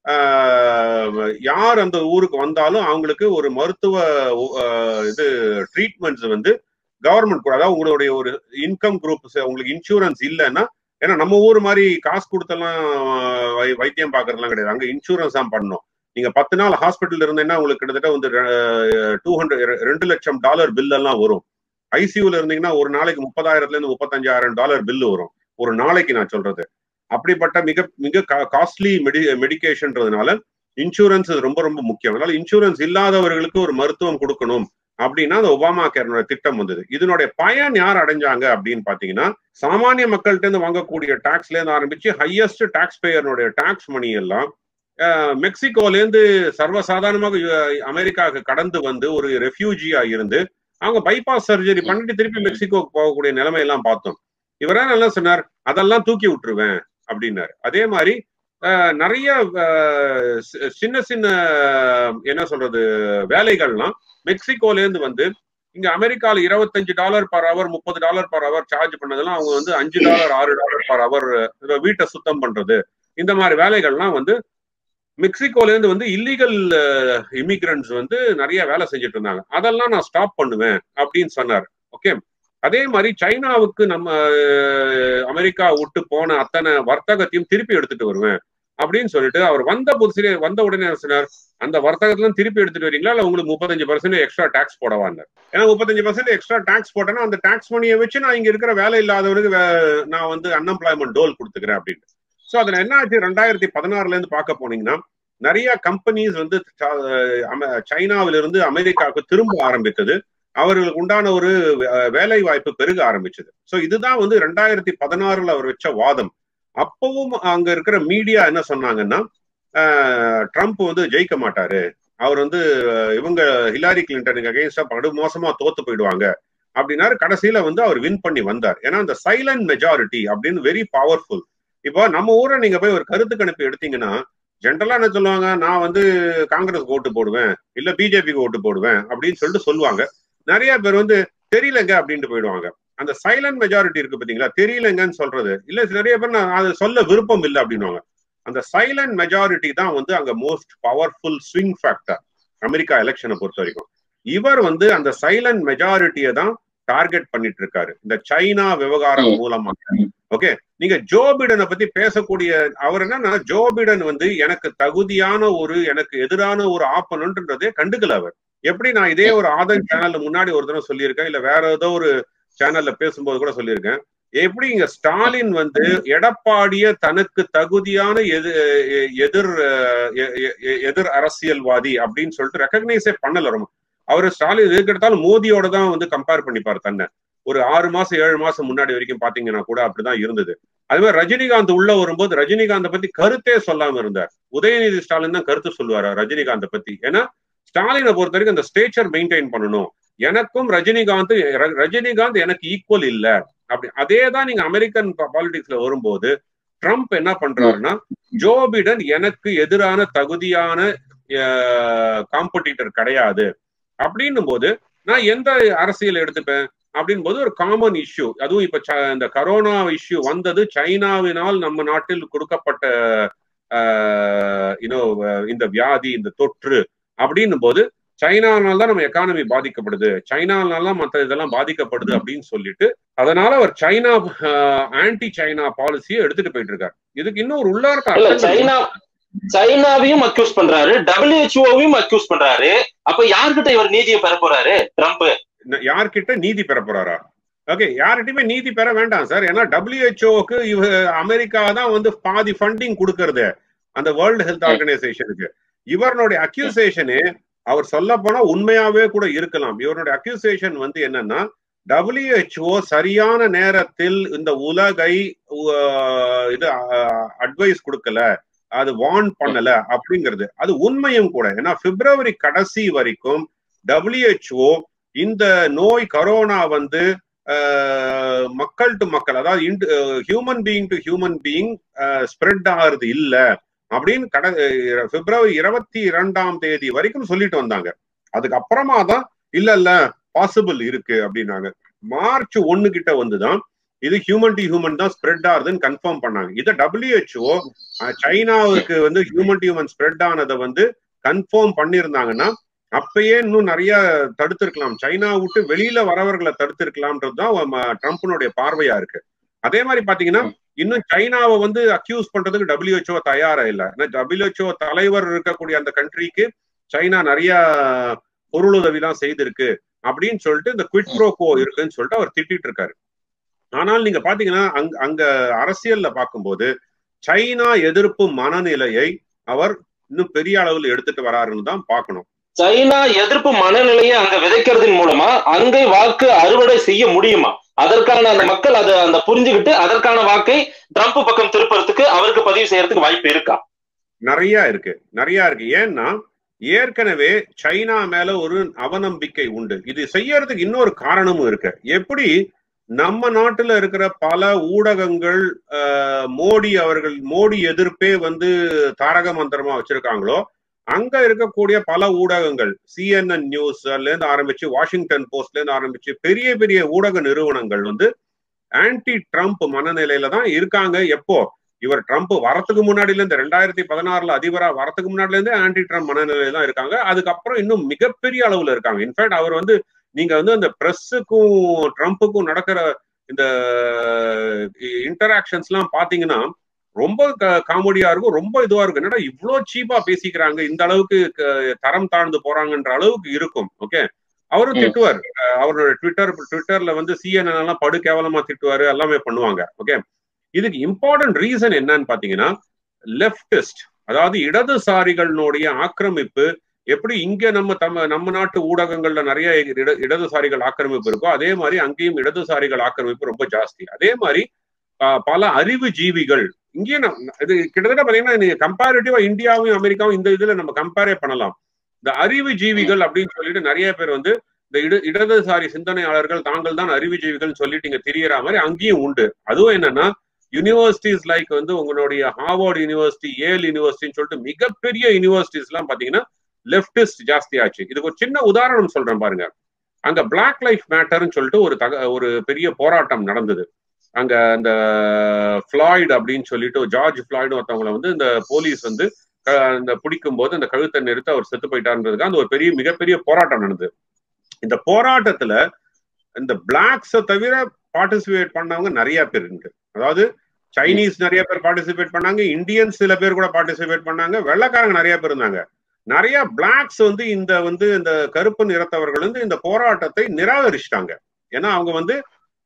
யார் அந்த ஊருக்கு வந்தாலும் அவங்களுக்கு ஒரு மருத்துவ இது ட்ரீட்மெண்ட்ஸ் வந்து கவர்மெண்ட் கூட அதாவது உங்களுடைய ஒரு இன்கம் குரூப் உங்களுக்கு இன்சூரன்ஸ் இல்லைன்னா ஏன்னா நம்ம ஊர் மாதிரி காசு கொடுத்தெல்லாம் வைத்தியம் பாக்குறதுலாம் கிடையாது அங்க இன்சூரன்ஸ் தான் பண்ணணும் நீங்க பத்து நாள் ஹாஸ்பிட்டல் இருந்தீங்கன்னா உங்களுக்கு கிட்டத்தட்ட வந்து டூ ஹண்ட்ரட் ரெண்டு லட்சம் டாலர் பில் எல்லாம் வரும் ஐசியூல இருந்தீங்கன்னா ஒரு நாளைக்கு முப்பதாயிரத்துல இருந்து முப்பத்தஞ்சாயிரம் டாலர் பில்லு வரும் ஒரு நாளைக்கு நான் சொல்றது அப்படிப்பட்ட மிக மிக காஸ்ட்லி மெடி மெடிக்கேஷன்றதுனால இன்சூரன்ஸ் ரொம்ப ரொம்ப முக்கியம் அதனால இன்சூரன்ஸ் இல்லாதவர்களுக்கு ஒரு மருத்துவம் கொடுக்கணும் அப்படின்னா அந்த ஒபாமா கேரனோட திட்டம் வந்தது இதனுடைய பயன் யார் அடைஞ்சாங்க அப்படின்னு பாத்தீங்கன்னா சாமானிய மக்கள்கிட்ட இருந்து வாங்கக்கூடிய டாக்ஸ்ல இருந்து ஆரம்பிச்சு ஹையஸ்ட் டாக்ஸ் பேயர்னுடைய டாக்ஸ் மணி எல்லாம் மெக்சிகோல இருந்து சர்வசாதாரணமாக அமெரிக்காவுக்கு கடந்து வந்து ஒரு ரெஃப்யூஜியா இருந்து அவங்க பைபாஸ் சர்ஜரி பண்ணிட்டு திருப்பி மெக்சிகோக்கு போகக்கூடிய நிலைமையெல்லாம் பார்த்தோம் இவரா நல்லா சொன்னார் அதெல்லாம் தூக்கி விட்டுருவேன் அப்படின்னாரு அதே மாதிரி நிறைய சின்ன சின்ன என்ன சொல்றது வேலைகள்லாம் மெக்சிகோல இருந்து வந்து இங்க அமெரிக்கால இருபத்தஞ்சு டாலர் பர் அவர் முப்பது டாலர் பர் அவர் சார்ஜ் பண்ணதெல்லாம் அவங்க வந்து அஞ்சு டாலர் ஆறு டாலர் பர் அவர் வீட்டை சுத்தம் பண்றது இந்த மாதிரி வேலைகள்லாம் வந்து மெக்சிகோல இருந்து வந்து இல்லீகல் இமிகிரண்ட்ஸ் வந்து நிறைய வேலை செஞ்சுட்டு இருந்தாங்க அதெல்லாம் நான் ஸ்டாப் பண்ணுவேன் அப்படின்னு சொன்னார் ஓகே அதே மாதிரி சைனாவுக்கு நம்ம அமெரிக்கா விட்டு போன அத்தனை வர்த்தகத்தையும் திருப்பி எடுத்துட்டு வருவேன் அப்படின்னு சொல்லிட்டு அவர் வந்த புதுசுல வந்த உடனே சொன்னார் அந்த வர்த்தகத்துல திருப்பி எடுத்துட்டு வரீங்களா இல்ல உங்களுக்கு முப்பத்தஞ்சு பர்சன்ட் எக்ஸ்ட்ரா டாக்ஸ் போடவாங்க ஏன்னா முப்பத்தஞ்சு பர்சன்ட் எக்ஸ்ட்ரா டாக்ஸ் போட்டேன்னா அந்த டாக்ஸ் மணியை வச்சு நான் இங்க இருக்கிற வேலை இல்லாதவனுக்கு நான் வந்து அன்எம்ப்ளாய்மெண்ட் டோல் கொடுத்துக்கிறேன் அப்படின்னு ஸோ அதுல என்ன ஆச்சு ரெண்டாயிரத்தி பதினாறுல இருந்து பார்க்க போனீங்கன்னா நிறைய கம்பெனிஸ் வந்து சைனாவிலிருந்து அமெரிக்காவுக்கு திரும்ப ஆரம்பித்தது அவர்களுக்கு உண்டான ஒரு வேலை வாய்ப்பு பெருக ஆரம்பிச்சது ஸோ இதுதான் வந்து ரெண்டாயிரத்தி பதினாறுல அவர் வச்ச வாதம் அப்பவும் அங்க இருக்கிற மீடியா என்ன சொன்னாங்கன்னா ட்ரம்ப் வந்து ஜெயிக்க மாட்டாரு அவர் வந்து இவங்க ஹிலாரி கிளின்டனுக்கு அகேன்ஸ்டா படு மோசமா தோத்து போயிடுவாங்க அப்படின்னாரு கடைசியில வந்து அவர் வின் பண்ணி வந்தார் ஏன்னா அந்த சைலண்ட் மெஜாரிட்டி அப்படின்னு வெரி பவர்ஃபுல் இப்போ நம்ம ஊரை நீங்க போய் ஒரு கருத்து கணிப்பு எடுத்தீங்கன்னா ஜென்ரலா என்ன சொல்லுவாங்க நான் வந்து காங்கிரஸ் ஓட்டு போடுவேன் இல்ல பிஜேபிக்கு ஓட்டு போடுவேன் அப்படின்னு சொல்லிட்டு சொல்லுவாங்க நிறைய பேர் வந்து தெரியலங்க அப்படின்ட்டு போயிடுவாங்க அந்த சைலண்ட் மெஜாரிட்டி இருக்கு பாத்தீங்களா தெரியலங்கன்னு சொல்றது இல்ல நிறைய பேர் நான் அதை சொல்ல விருப்பம் இல்லை அப்படின்வாங்க அந்த சைலண்ட் மெஜாரிட்டி தான் வந்து அங்க most powerful swing factor America எலெக்ஷனை பொறுத்த வரைக்கும் இவர் வந்து அந்த சைலண்ட் மெஜாரிட்டியை தான் டார்கெட் பண்ணிட்டு இருக்காரு இந்த சைனா விவகாரம் மூலமா ஓகே நீங்க ஜோ பிடனை பத்தி பேசக்கூடிய அவர் என்னன்னா ஜோ பிடன் வந்து எனக்கு தகுதியான ஒரு எனக்கு எதிரான ஒரு ஆப்பனன்றதே கண்டுக்கல அவர் எப்படி நான் இதே ஒரு ஆதன் சேனல்ல முன்னாடி ஒரு தடவை சொல்லியிருக்கேன் இல்ல வேற ஏதோ ஒரு சேனல்ல பேசும்போது கூட சொல்லியிருக்கேன் எப்படி இங்க ஸ்டாலின் வந்து எடப்பாடிய தனக்கு தகுதியான எது எதிர் எதிர் அரசியல்வாதி அப்படின்னு சொல்லிட்டு ரெக்கக்னைஸே பண்ணல ரொம்ப அவர் ஸ்டாலின் எதுக்கெடுத்தாலும் மோதியோட தான் வந்து கம்பேர் பண்ணிப்பாரு தன்னை ஒரு ஆறு மாசம் ஏழு மாசம் முன்னாடி வரைக்கும் பாத்தீங்கன்னா கூட அப்படிதான் இருந்தது அது மாதிரி ரஜினிகாந்த் உள்ள வரும்போது ரஜினிகாந்த் பத்தி கருத்தே சொல்லாம இருந்தார் உதயநிதி ஸ்டாலின் தான் கருத்து சொல்லுவாரு ரஜினிகாந்த் பத்தி ஏன்னா ஸ்டாலினை பொறுத்த வரைக்கும் அந்த ஸ்டேச்சர் மெயின்டைன் பண்ணணும் எனக்கும் ரஜினிகாந்த் ரஜினிகாந்த் எனக்கு ஈக்குவல் இல்ல அப்படி அதே தான் நீங்க அமெரிக்கன் பாலிடிக்ஸ்ல வரும்போது ட்ரம்ப் என்ன பண்றாருன்னா ஜோ பிடன் எனக்கு எதிரான தகுதியான காம்படிட்டர் கிடையாது அப்படின்னும் போது நான் எந்த அரசியல் எடுத்துப்பேன் அப்படின் போது ஒரு காமன் இஷ்யூ அதுவும் இப்ப இந்த கரோனா இஷ்யூ வந்தது சைனாவினால் நம்ம நாட்டில் கொடுக்கப்பட்ட இன்னோ இந்த வியாதி இந்த தொற்று அப்படின்னும் போது சைனானால தான் நம்ம எக்கானமி பாதிக்கப்படுது சைனானால தான் மற்ற இதெல்லாம் பாதிக்கப்படுது அப்படின்னு சொல்லிட்டு அதனால அவர் சைனா ஆன்டி சைனா பாலிசியை எடுத்துட்டு போயிட்டு இருக்காரு இதுக்கு இன்னும் ஒரு உள்ளார்த்த சைனா சைனாவையும் அக்யூஸ் பண்றாரு டபிள்யூஹெச்ஓவையும் அக்யூஸ் பண்றாரு அப்ப யார்கிட்ட இவர் நீதியை பெற போறாரு ட்ரம்ப் யார்கிட்ட நீதி பெற போறாரா ஓகே யார்கிட்டயுமே நீதி பெற வேண்டாம் சார் ஏன்னா டபிள்யூஹெச்ஓக்கு இவ அமெரிக்கா தான் வந்து பாதி ஃபண்டிங் கொடுக்கறது அந்த வேர்ல்டு ஹெல்த் ஆர்கனைசேஷனுக்கு இவருடைய அக்யூசேஷனு அவர் சொல்ல போனா உண்மையாவே கூட இருக்கலாம் இவருடைய அக்யூசேஷன் வந்து என்னன்னா டபிள்யூஹெச்ஓ சரியான நேரத்தில் இந்த உலகை இது அட்வைஸ் கொடுக்கல அது வார்ன் பண்ணல அப்படிங்கிறது அது உண்மையும் கூட ஏன்னா பிப்ரவரி கடைசி வரைக்கும் டபிள்யூஹெச்ஓ இந்த நோய் கரோனா வந்து மக்கள் டு மக்கள் அதாவது human being to human being spread ஆகுறது இல்ல அப்படின்னு கட பிப்ரவரி இருபத்தி இரண்டாம் தேதி வரைக்கும் சொல்லிட்டு வந்தாங்க அதுக்கப்புறமா தான் இல்ல இல்ல பாசிபிள் இருக்கு அப்படின்னாங்க மார்ச் ஒன்னு கிட்ட வந்துதான் இது ஹியூமன் டு ஹியூமன் தான் ஸ்ப்ரெட் ஆகுதுன்னு கன்ஃபார்ம் பண்ணாங்க இதை டபிள்யூஹெச்ஓ சைனாவுக்கு வந்து ஹியூமன் டு ஹியூமன் ஸ்ப்ரெட் ஆனதை வந்து கன்ஃபார்ம் பண்ணியிருந்தாங்கன்னா அப்பயே இன்னும் நிறைய தடுத்திருக்கலாம் சைனா விட்டு வெளியில வரவர்களை தடுத்திருக்கலாம்ன்றது தான் ட்ரம்ப்னுடைய பார்வையா இருக்கு அதே மாதிரி பாத்தீங்கன்னா இன்னும் சைனாவை வந்து அக்யூஸ் பண்றதுக்கு டபிள்யூஹெச்ஓ தயாரா இல்ல ஏன்னா டபிள்யூஹெச்ஓ தலைவர் இருக்கக்கூடிய அந்த கண்ட்ரிக்கு சைனா நிறைய பொருளுதவி தான் செய்திருக்கு அப்படின்னு சொல்லிட்டு இந்த குவிட் ப்ரோகோ இருக்குன்னு சொல்லிட்டு அவர் திட்டிட்டு இருக்காரு ஆனால் நீங்க பாத்தீங்கன்னா அங்க அங்க அரசியல்ல பார்க்கும்போது சைனா எதிர்ப்பு மனநிலையை அவர் இன்னும் பெரிய அளவில் எடுத்துட்டு வராருன்னு தான் பார்க்கணும் சைனா எதிர்ப்பு மனநிலையை அங்க விதைக்கிறதன் மூலமா அங்கே வாக்கு அறுவடை செய்ய முடியுமா அதற்கான அந்த மக்கள் அதை அந்த புரிஞ்சுக்கிட்டு அதற்கான வாக்கை ட்ரம்ப் பக்கம் திருப்பறதுக்கு அவருக்கு பதிவு செய்யறதுக்கு வாய்ப்பு இருக்கா நிறைய இருக்கு நிறைய இருக்கு ஏன்னா ஏற்கனவே சைனா மேல ஒரு அவநம்பிக்கை உண்டு இது செய்யறதுக்கு இன்னொரு காரணமும் இருக்கு எப்படி நம்ம நாட்டுல இருக்கிற பல ஊடகங்கள் மோடி அவர்கள் மோடி எதிர்ப்பே வந்து தாரக மந்திரமா வச்சிருக்காங்களோ அங்க இருக்கக்கூடிய பல ஊடகங்கள் சிஎன்என் நியூஸ்ல இருந்து ஆரம்பிச்சு வாஷிங்டன் போஸ்ட்ல இருந்து ஆரம்பிச்சு பெரிய பெரிய ஊடக நிறுவனங்கள் வந்து ஆன்டி ட்ரம்ப் மனநிலையில தான் இருக்காங்க எப்போ இவர் ட்ரம்ப் வரத்துக்கு முன்னாடில இருந்து ரெண்டாயிரத்தி பதினாறுல அதிபரா வரத்துக்கு முன்னாடில இருந்து ஆன்டி ட்ரம்ப் மனநிலையில தான் இருக்காங்க அதுக்கப்புறம் இன்னும் மிகப்பெரிய அளவுல இருக்காங்க இன்ஃபேக்ட் அவர் வந்து நீங்க வந்து அந்த பிரஸ்ஸுக்கும் ட்ரம்ப்புக்கும் நடக்கிற இந்த இன்டராக்ஷன்ஸ் எல்லாம் பாத்தீங்கன்னா ரொம்ப காமெடியா இருக்கும் ரொம்ப இதுவா இருக்கும் என்னடா இவ்வளவு சீப்பா பேசிக்கிறாங்க இந்த அளவுக்கு தரம் தாழ்ந்து போறாங்கன்ற அளவுக்கு இருக்கும் ஓகே அவரும் திட்டுவார் அவரோட ட்விட்டர் ட்விட்டர்ல வந்து சிஎன்என் எல்லாம் படு கேவலமா திட்டுவாரு எல்லாமே பண்ணுவாங்க ஓகே இதுக்கு இம்பார்ட்டன்ட் ரீசன் என்னன்னு பாத்தீங்கன்னா லெப்டிஸ்ட் அதாவது இடதுசாரிகளுடைய ஆக்கிரமிப்பு எப்படி இங்க நம்ம தம்ம நம்ம நாட்டு ஊடகங்கள்ல நிறைய இட இடதுசாரிகள் ஆக்கிரமிப்பு இருக்கோ அதே மாதிரி அங்கேயும் இடதுசாரிகள் ஆக்கிரமிப்பு ரொம்ப ஜாஸ்தி அதே மாதிரி பல அறிவு ஜீவிகள் இங்கேயும் இது கிட்டத்தட்ட பாத்தீங்கன்னா நீங்க கம்பேரிட்டிவா இந்தியாவும் அமெரிக்காவும் இந்த இதுல நம்ம கம்பேரே பண்ணலாம் இந்த அறிவு ஜீவிகள் அப்படின்னு சொல்லிட்டு நிறைய பேர் வந்து இந்த இட இடதுசாரி சிந்தனையாளர்கள் தாங்கள் தான் அறிவு ஜீவிகள் சொல்லிட்டு இங்க தெரியற மாதிரி அங்கேயும் உண்டு அதுவும் என்னன்னா யூனிவர்சிட்டிஸ் லைக் வந்து உங்களுடைய ஹார்வர்ட் யூனிவர்சிட்டி ஏல் யூனிவர்சிட்டின்னு சொல்லிட்டு மிகப்பெரிய யூனிவர்சிட்டிஸ் எல்லாம் பாத்தீங்கன்னா லெப்டிஸ்ட் ஜாஸ்தி ஆச்சு இதுக்கு ஒரு சின்ன உதாரணம் சொல்றேன் பாருங்க அங்க பிளாக் லைஃப் மேட்டர்னு சொல்லிட்டு ஒரு தக ஒரு பெரிய போராட்டம் நடந்தது அங்க அந்த ஃபிளாய்டு அப்படின்னு சொல்லிட்டு ஜார்ஜ் ஃபிளாய்டு ஒருத்தவங்களை வந்து இந்த போலீஸ் வந்து இந்த பிடிக்கும் போது அந்த கழுத்தை நிறுத்த அவர் செத்து போயிட்டாருன்றதுக்கு அந்த ஒரு பெரிய மிகப்பெரிய போராட்டம் நடந்தது இந்த போராட்டத்துல இந்த பிளாக்ஸை தவிர பார்ட்டிசிபேட் பண்ணவங்க நிறைய பேர் இருக்கு அதாவது சைனீஸ் நிறைய பேர் பார்ட்டிசிபேட் பண்ணாங்க இந்தியன்ஸ் சில பேர் கூட பார்ட்டிசிபேட் பண்ணாங்க வெள்ளக்காரங்க நிறைய பேர் இருந்தாங்க நிறைய பிளாக்ஸ் வந்து இந்த வந்து இந்த கருப்பு நிறத்தவர்கள் வந்து இந்த போராட்டத்தை நிராகரிச்சிட்டாங்க ஏன்னா அவங்க வந்து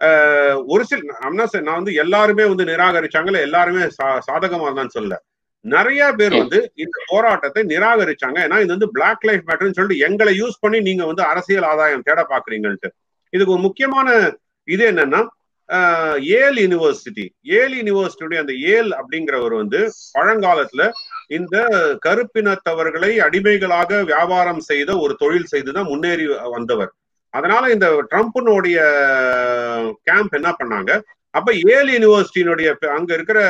ஒரு சில நான் வந்து எல்லாருமே வந்து நிராகரிச்சாங்கல்ல எல்லாருமே சாதகமா தான் சொல்ல நிறைய பேர் வந்து இந்த போராட்டத்தை நிராகரிச்சாங்க ஏன்னா இது வந்து பிளாக் லைஃப் மேட்டர்னு சொல்லிட்டு எங்களை யூஸ் பண்ணி நீங்க வந்து அரசியல் ஆதாயம் தேட பாக்குறீங்கன்ட்டு இதுக்கு ஒரு முக்கியமான இது என்னன்னா ஏல் யூனிவர்சிட்டி ஏல் யூனிவர்சிட்டியுடைய அந்த ஏல் அப்படிங்கிறவர் வந்து பழங்காலத்துல இந்த கருப்பினத்தவர்களை அடிமைகளாக வியாபாரம் செய்த ஒரு தொழில் செய்துதான் முன்னேறி வந்தவர் அதனால இந்த ட்ரம்ப்னுடைய கேம்ப் என்ன பண்ணாங்க அப்ப ஏல் யூனிவர்சிட்டியினுடைய அங்க இருக்கிற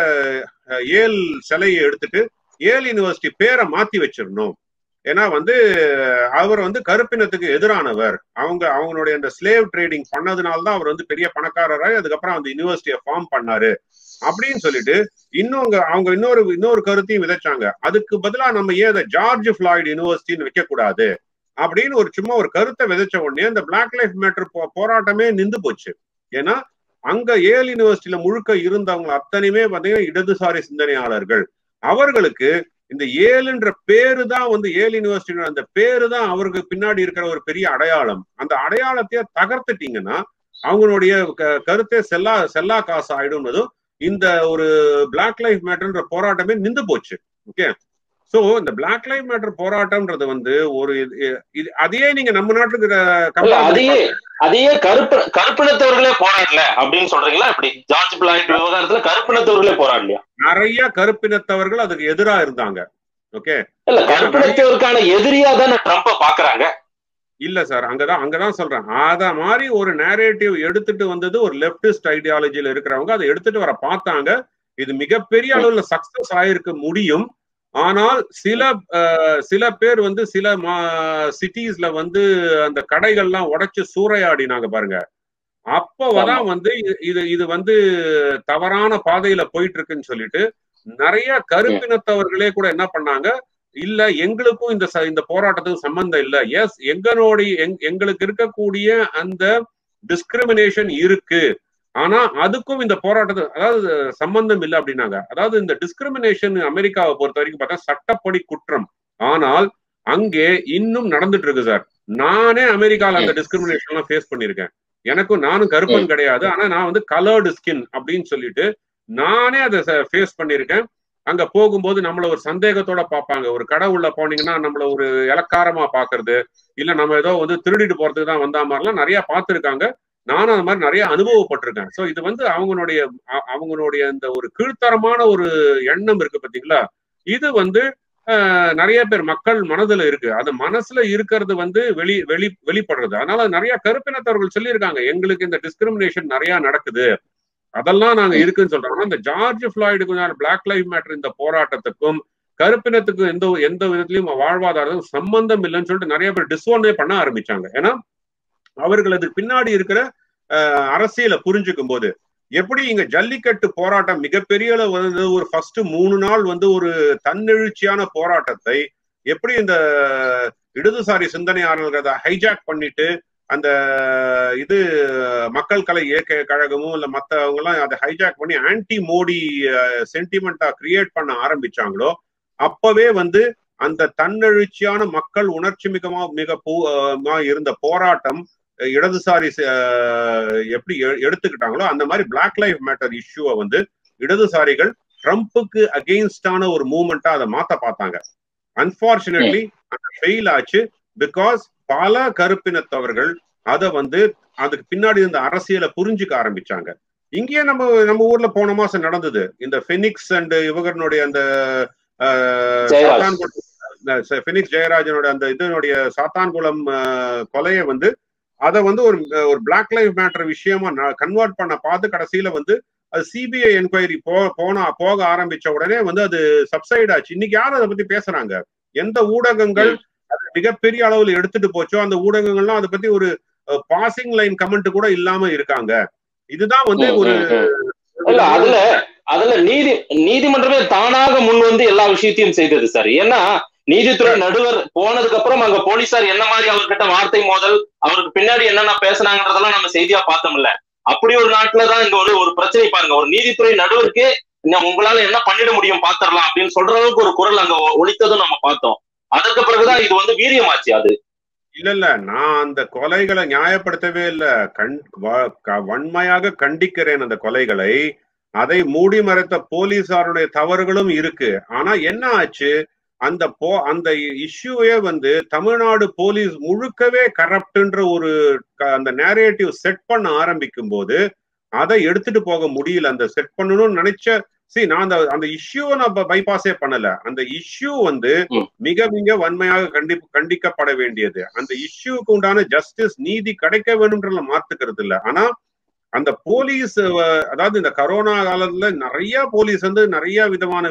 ஏல் சிலையை எடுத்துட்டு ஏல் யூனிவர்சிட்டி பேரை மாத்தி வச்சிடணும் ஏன்னா வந்து அவர் வந்து கருப்பினத்துக்கு எதிரானவர் அவங்க அவங்களுடைய அந்த ஸ்லேவ் ட்ரேடிங் பண்ணதுனால்தான் அவர் வந்து பெரிய பணக்காரராய் அதுக்கப்புறம் அந்த யூனிவர்சிட்டியை ஃபார்ம் பண்ணாரு அப்படின்னு சொல்லிட்டு இன்னொங்க அவங்க இன்னொரு இன்னொரு கருத்தையும் விதைச்சாங்க அதுக்கு பதிலா நம்ம ஏன் அந்த ஜார்ஜ் ஃபிளாய்டு யூனிவர்சிட்டின்னு வைக்க கூடாது அப்படின்னு ஒரு சும்மா ஒரு கருத்தை விதைச்ச உடனே அந்த பிளாக் லைஃப் மேட்டர் போராட்டமே நின்று போச்சு ஏன்னா அங்க ஏல் யூனிவர்சிட்டியில முழுக்க இருந்தவங்க அத்தனையுமே பாத்தீங்கன்னா இடதுசாரி சிந்தனையாளர்கள் அவர்களுக்கு இந்த ஏழுன்ற பேரு தான் வந்து ஏல் யூனிவர்சிட்டி அந்த பேரு தான் அவருக்கு பின்னாடி இருக்கிற ஒரு பெரிய அடையாளம் அந்த அடையாளத்தையே தகர்த்துட்டீங்கன்னா அவங்களுடைய கருத்தே செல்லா செல்லா காசு ஆயிடும்னதும் இந்த ஒரு பிளாக் லைஃப் மேட்டர்ன்ற போராட்டமே நின்று போச்சு ஓகே சோ இந்த பிளாக் லைஃப் மேட்டர் போராட்டம்ன்றது வந்து ஒரு இது அதையே நீங்க நம்ம நாட்டுக்கு அதையே அதையே கருப்பு கருப்பினத்தவர்களே போராடல அப்படின்னு சொல்றீங்களா இப்படி ஜார்ஜ் பிளாய்ட் விவகாரத்துல கருப்பினத்தவர்களே போராடலையா நிறைய கருப்பினத்தவர்கள் அதுக்கு எதிரா இருந்தாங்க ஓகே இல்ல கருப்பினத்தவருக்கான எதிரியா தானே ட்ரம்ப பாக்குறாங்க இல்ல சார் அங்கதான் அங்கதான் சொல்றேன் அத மாதிரி ஒரு நேரேட்டிவ் எடுத்துட்டு வந்தது ஒரு லெப்டிஸ்ட் ஐடியாலஜில இருக்கிறவங்க அதை எடுத்துட்டு வர பார்த்தாங்க இது மிகப்பெரிய அளவுல சக்சஸ் ஆயிருக்க முடியும் ஆனால் சில சில பேர் வந்து சில சிட்டிஸ்ல வந்து அந்த கடைகள்லாம் உடைச்சு சூறையாடினாங்க பாருங்க அப்போதான் வந்து இது இது வந்து தவறான பாதையில போயிட்டு இருக்குன்னு சொல்லிட்டு நிறைய கருப்பினத்தவர்களே கூட என்ன பண்ணாங்க இல்ல எங்களுக்கும் இந்த இந்த போராட்டத்துக்கு சம்பந்தம் இல்ல எஸ் எங்களுடைய எங்களுக்கு இருக்கக்கூடிய அந்த டிஸ்கிரிமினேஷன் இருக்கு ஆனா அதுக்கும் இந்த போராட்டத்துக்கு அதாவது சம்பந்தம் இல்லை அப்படின்னாங்க அதாவது இந்த டிஸ்கிரிமினேஷன் அமெரிக்காவை பொறுத்த வரைக்கும் பார்த்தா சட்டப்படி குற்றம் ஆனால் அங்கே இன்னும் நடந்துட்டு இருக்கு சார் நானே அமெரிக்கால அந்த டிஸ்கிரிமினேஷன் எல்லாம் ஃபேஸ் பண்ணிருக்கேன் எனக்கும் நானும் கருப்பன் கிடையாது ஆனா நான் வந்து கலர்டு ஸ்கின் அப்படின்னு சொல்லிட்டு நானே அதை ஃபேஸ் பண்ணிருக்கேன் அங்க போகும்போது நம்மள ஒரு சந்தேகத்தோட பார்ப்பாங்க ஒரு கடை உள்ள போனீங்கன்னா நம்மள ஒரு இலக்காரமா பாக்குறது இல்ல நம்ம ஏதோ வந்து திருடிட்டு போறதுக்கு தான் வந்தா மாதிரிலாம் நிறைய பார்த்துருக்காங்க நானும் அந்த மாதிரி நிறைய அனுபவப்பட்டிருக்கேன் சோ இது வந்து அவங்களுடைய அவங்களுடைய இந்த ஒரு கீழ்த்தரமான ஒரு எண்ணம் இருக்கு பாத்தீங்களா இது வந்து நிறைய பேர் மக்கள் மனதுல இருக்கு அது மனசுல இருக்கிறது வந்து வெளி வெளி வெளிப்படுறது அதனால நிறைய கருப்பினத்தவர்கள் சொல்லியிருக்காங்க எங்களுக்கு இந்த டிஸ்கிரிமினேஷன் நிறைய நடக்குது அதெல்லாம் நாங்க இருக்குன்னு சொல்றோம் இந்த ஜார்ஜ் பிளாய்டுக்கு பிளாக் லைஃப் மேட்டர் இந்த போராட்டத்துக்கும் கருப்பினத்துக்கும் எந்த எந்த விதத்திலையும் வாழ்வாதாரத்துக்கும் சம்பந்தம் இல்லைன்னு சொல்லிட்டு நிறைய பேர் டிஸ்ஓனே பண்ண ஆரம்பிச்சாங்க ஏன்னா அவர்கள் அதுக்கு பின்னாடி இருக்கிற அரசியலை புரிஞ்சுக்கும் போது எப்படி இங்க ஜல்லிக்கட்டு போராட்டம் மிகப்பெரிய வந்து ஒரு ஃபர்ஸ்ட் மூணு நாள் வந்து ஒரு தன்னெழுச்சியான போராட்டத்தை எப்படி இந்த இடதுசாரி சிந்தனையாளர்கள் அதை ஹைஜாக் பண்ணிட்டு அந்த இது மக்கள் கலை இயக்க கழகமும் இல்ல மத்தவங்க எல்லாம் அதை ஹைஜாக் பண்ணி ஆன்டி மோடி சென்டிமெண்டா கிரியேட் பண்ண ஆரம்பிச்சாங்களோ அப்பவே வந்து அந்த தன்னெழுச்சியான மக்கள் உணர்ச்சி மிகமா மிக இருந்த போராட்டம் இடதுசாரி எப்படி எடுத்துக்கிட்டாங்களோ அந்த மாதிரி பிளாக் லைஃப் மேட்டர் இஷ்யூவை வந்து இடதுசாரிகள் ட்ரம்ப்புக்கு அகெயின்ஸ்டான ஒரு மூவ்மெண்டா அதை மாத்த பார்த்தாங்க அன்பார்ச்சுனேட்லி அந்த ஃபெயில் ஆச்சு பிகாஸ் பல கருப்பினத்தவர்கள் அதை வந்து அதுக்கு பின்னாடி இருந்த அரசியலை புரிஞ்சுக்க ஆரம்பிச்சாங்க இங்கேயே நம்ம நம்ம ஊர்ல போன மாசம் நடந்தது இந்த ஃபெனிக்ஸ் அண்ட் இவகனுடைய அந்த ஃபெனிக்ஸ் ஜெயராஜனோட அந்த இதனுடைய சாத்தான்குளம் கொலையை வந்து அதை வந்து ஒரு ஒரு பிளாக் லைஃப் மேட்டர் விஷயமா கன்வெர்ட் பண்ண பார்த்து கடைசியில வந்து அது சிபிஐ என்கொயரி போ போன போக ஆரம்பிச்ச உடனே வந்து அது சப்சைட் ஆச்சு இன்னைக்கு யாரும் அதை பத்தி பேசுறாங்க எந்த ஊடகங்கள் அது மிகப்பெரிய அளவில் எடுத்துட்டு போச்சோ அந்த ஊடகங்கள்லாம் அதை பத்தி ஒரு பாசிங் லைன் கமெண்ட் கூட இல்லாம இருக்காங்க இதுதான் வந்து ஒரு இல்ல அதுல அதுல நீதி நீதிமன்றமே தானாக முன் வந்து எல்லா விஷயத்தையும் செய்தது சார் ஏன்னா நீதித்துறை நடுவர் போனதுக்கு அப்புறம் அங்க போலீசார் என்ன மாதிரி அவர்கிட்ட வார்த்தை மோதல் அவருக்கு பின்னாடி என்னென்ன பேசுனாங்கன்றதெல்லாம் நம்ம செய்தியா பார்த்தோம்ல அப்படி ஒரு நாட்டுலதான் இந்த ஒரு ஒரு பிரச்சனை பாருங்க ஒரு நீதித்துறை நடுவருக்கே உங்களால என்ன பண்ணிட முடியும் பாத்திரலாம் அப்படின்னு சொல்ற அளவுக்கு ஒரு குரல் அங்க ஒழித்ததும் நம்ம பார்த்தோம் அதற்கு பிறகுதான் இது வந்து வீரியமாச்சு அது இல்ல இல்ல நான் அந்த கொலைகளை நியாயப்படுத்தவே இல்ல கண் வன்மையாக கண்டிக்கிறேன் அந்த கொலைகளை அதை மூடி மறைத்த போலீசாருடைய தவறுகளும் இருக்கு ஆனா என்ன ஆச்சு அந்த போ அந்த இஷ்யூவே வந்து தமிழ்நாடு போலீஸ் முழுக்கவே கரப்ட்ன்ற ஒரு அந்த நேரேட்டிவ் செட் பண்ண ஆரம்பிக்கும் போது அதை எடுத்துட்டு போக முடியல அந்த செட் பண்ணணும்னு நினைச்ச சரி நான் அந்த அந்த இஷ்யூவை நான் பைபாஸே பண்ணல அந்த இஷ்யூ வந்து மிக மிக வன்மையாக கண்டி கண்டிக்கப்பட வேண்டியது அந்த இஷ்யூக்கு உண்டான ஜஸ்டிஸ் நீதி கிடைக்க வேணும்ன்ற மாத்துக்கிறது இல்ல ஆனா அந்த போலீஸ் அதாவது இந்த கரோனா காலத்துல நிறைய போலீஸ் வந்து நிறைய விதமான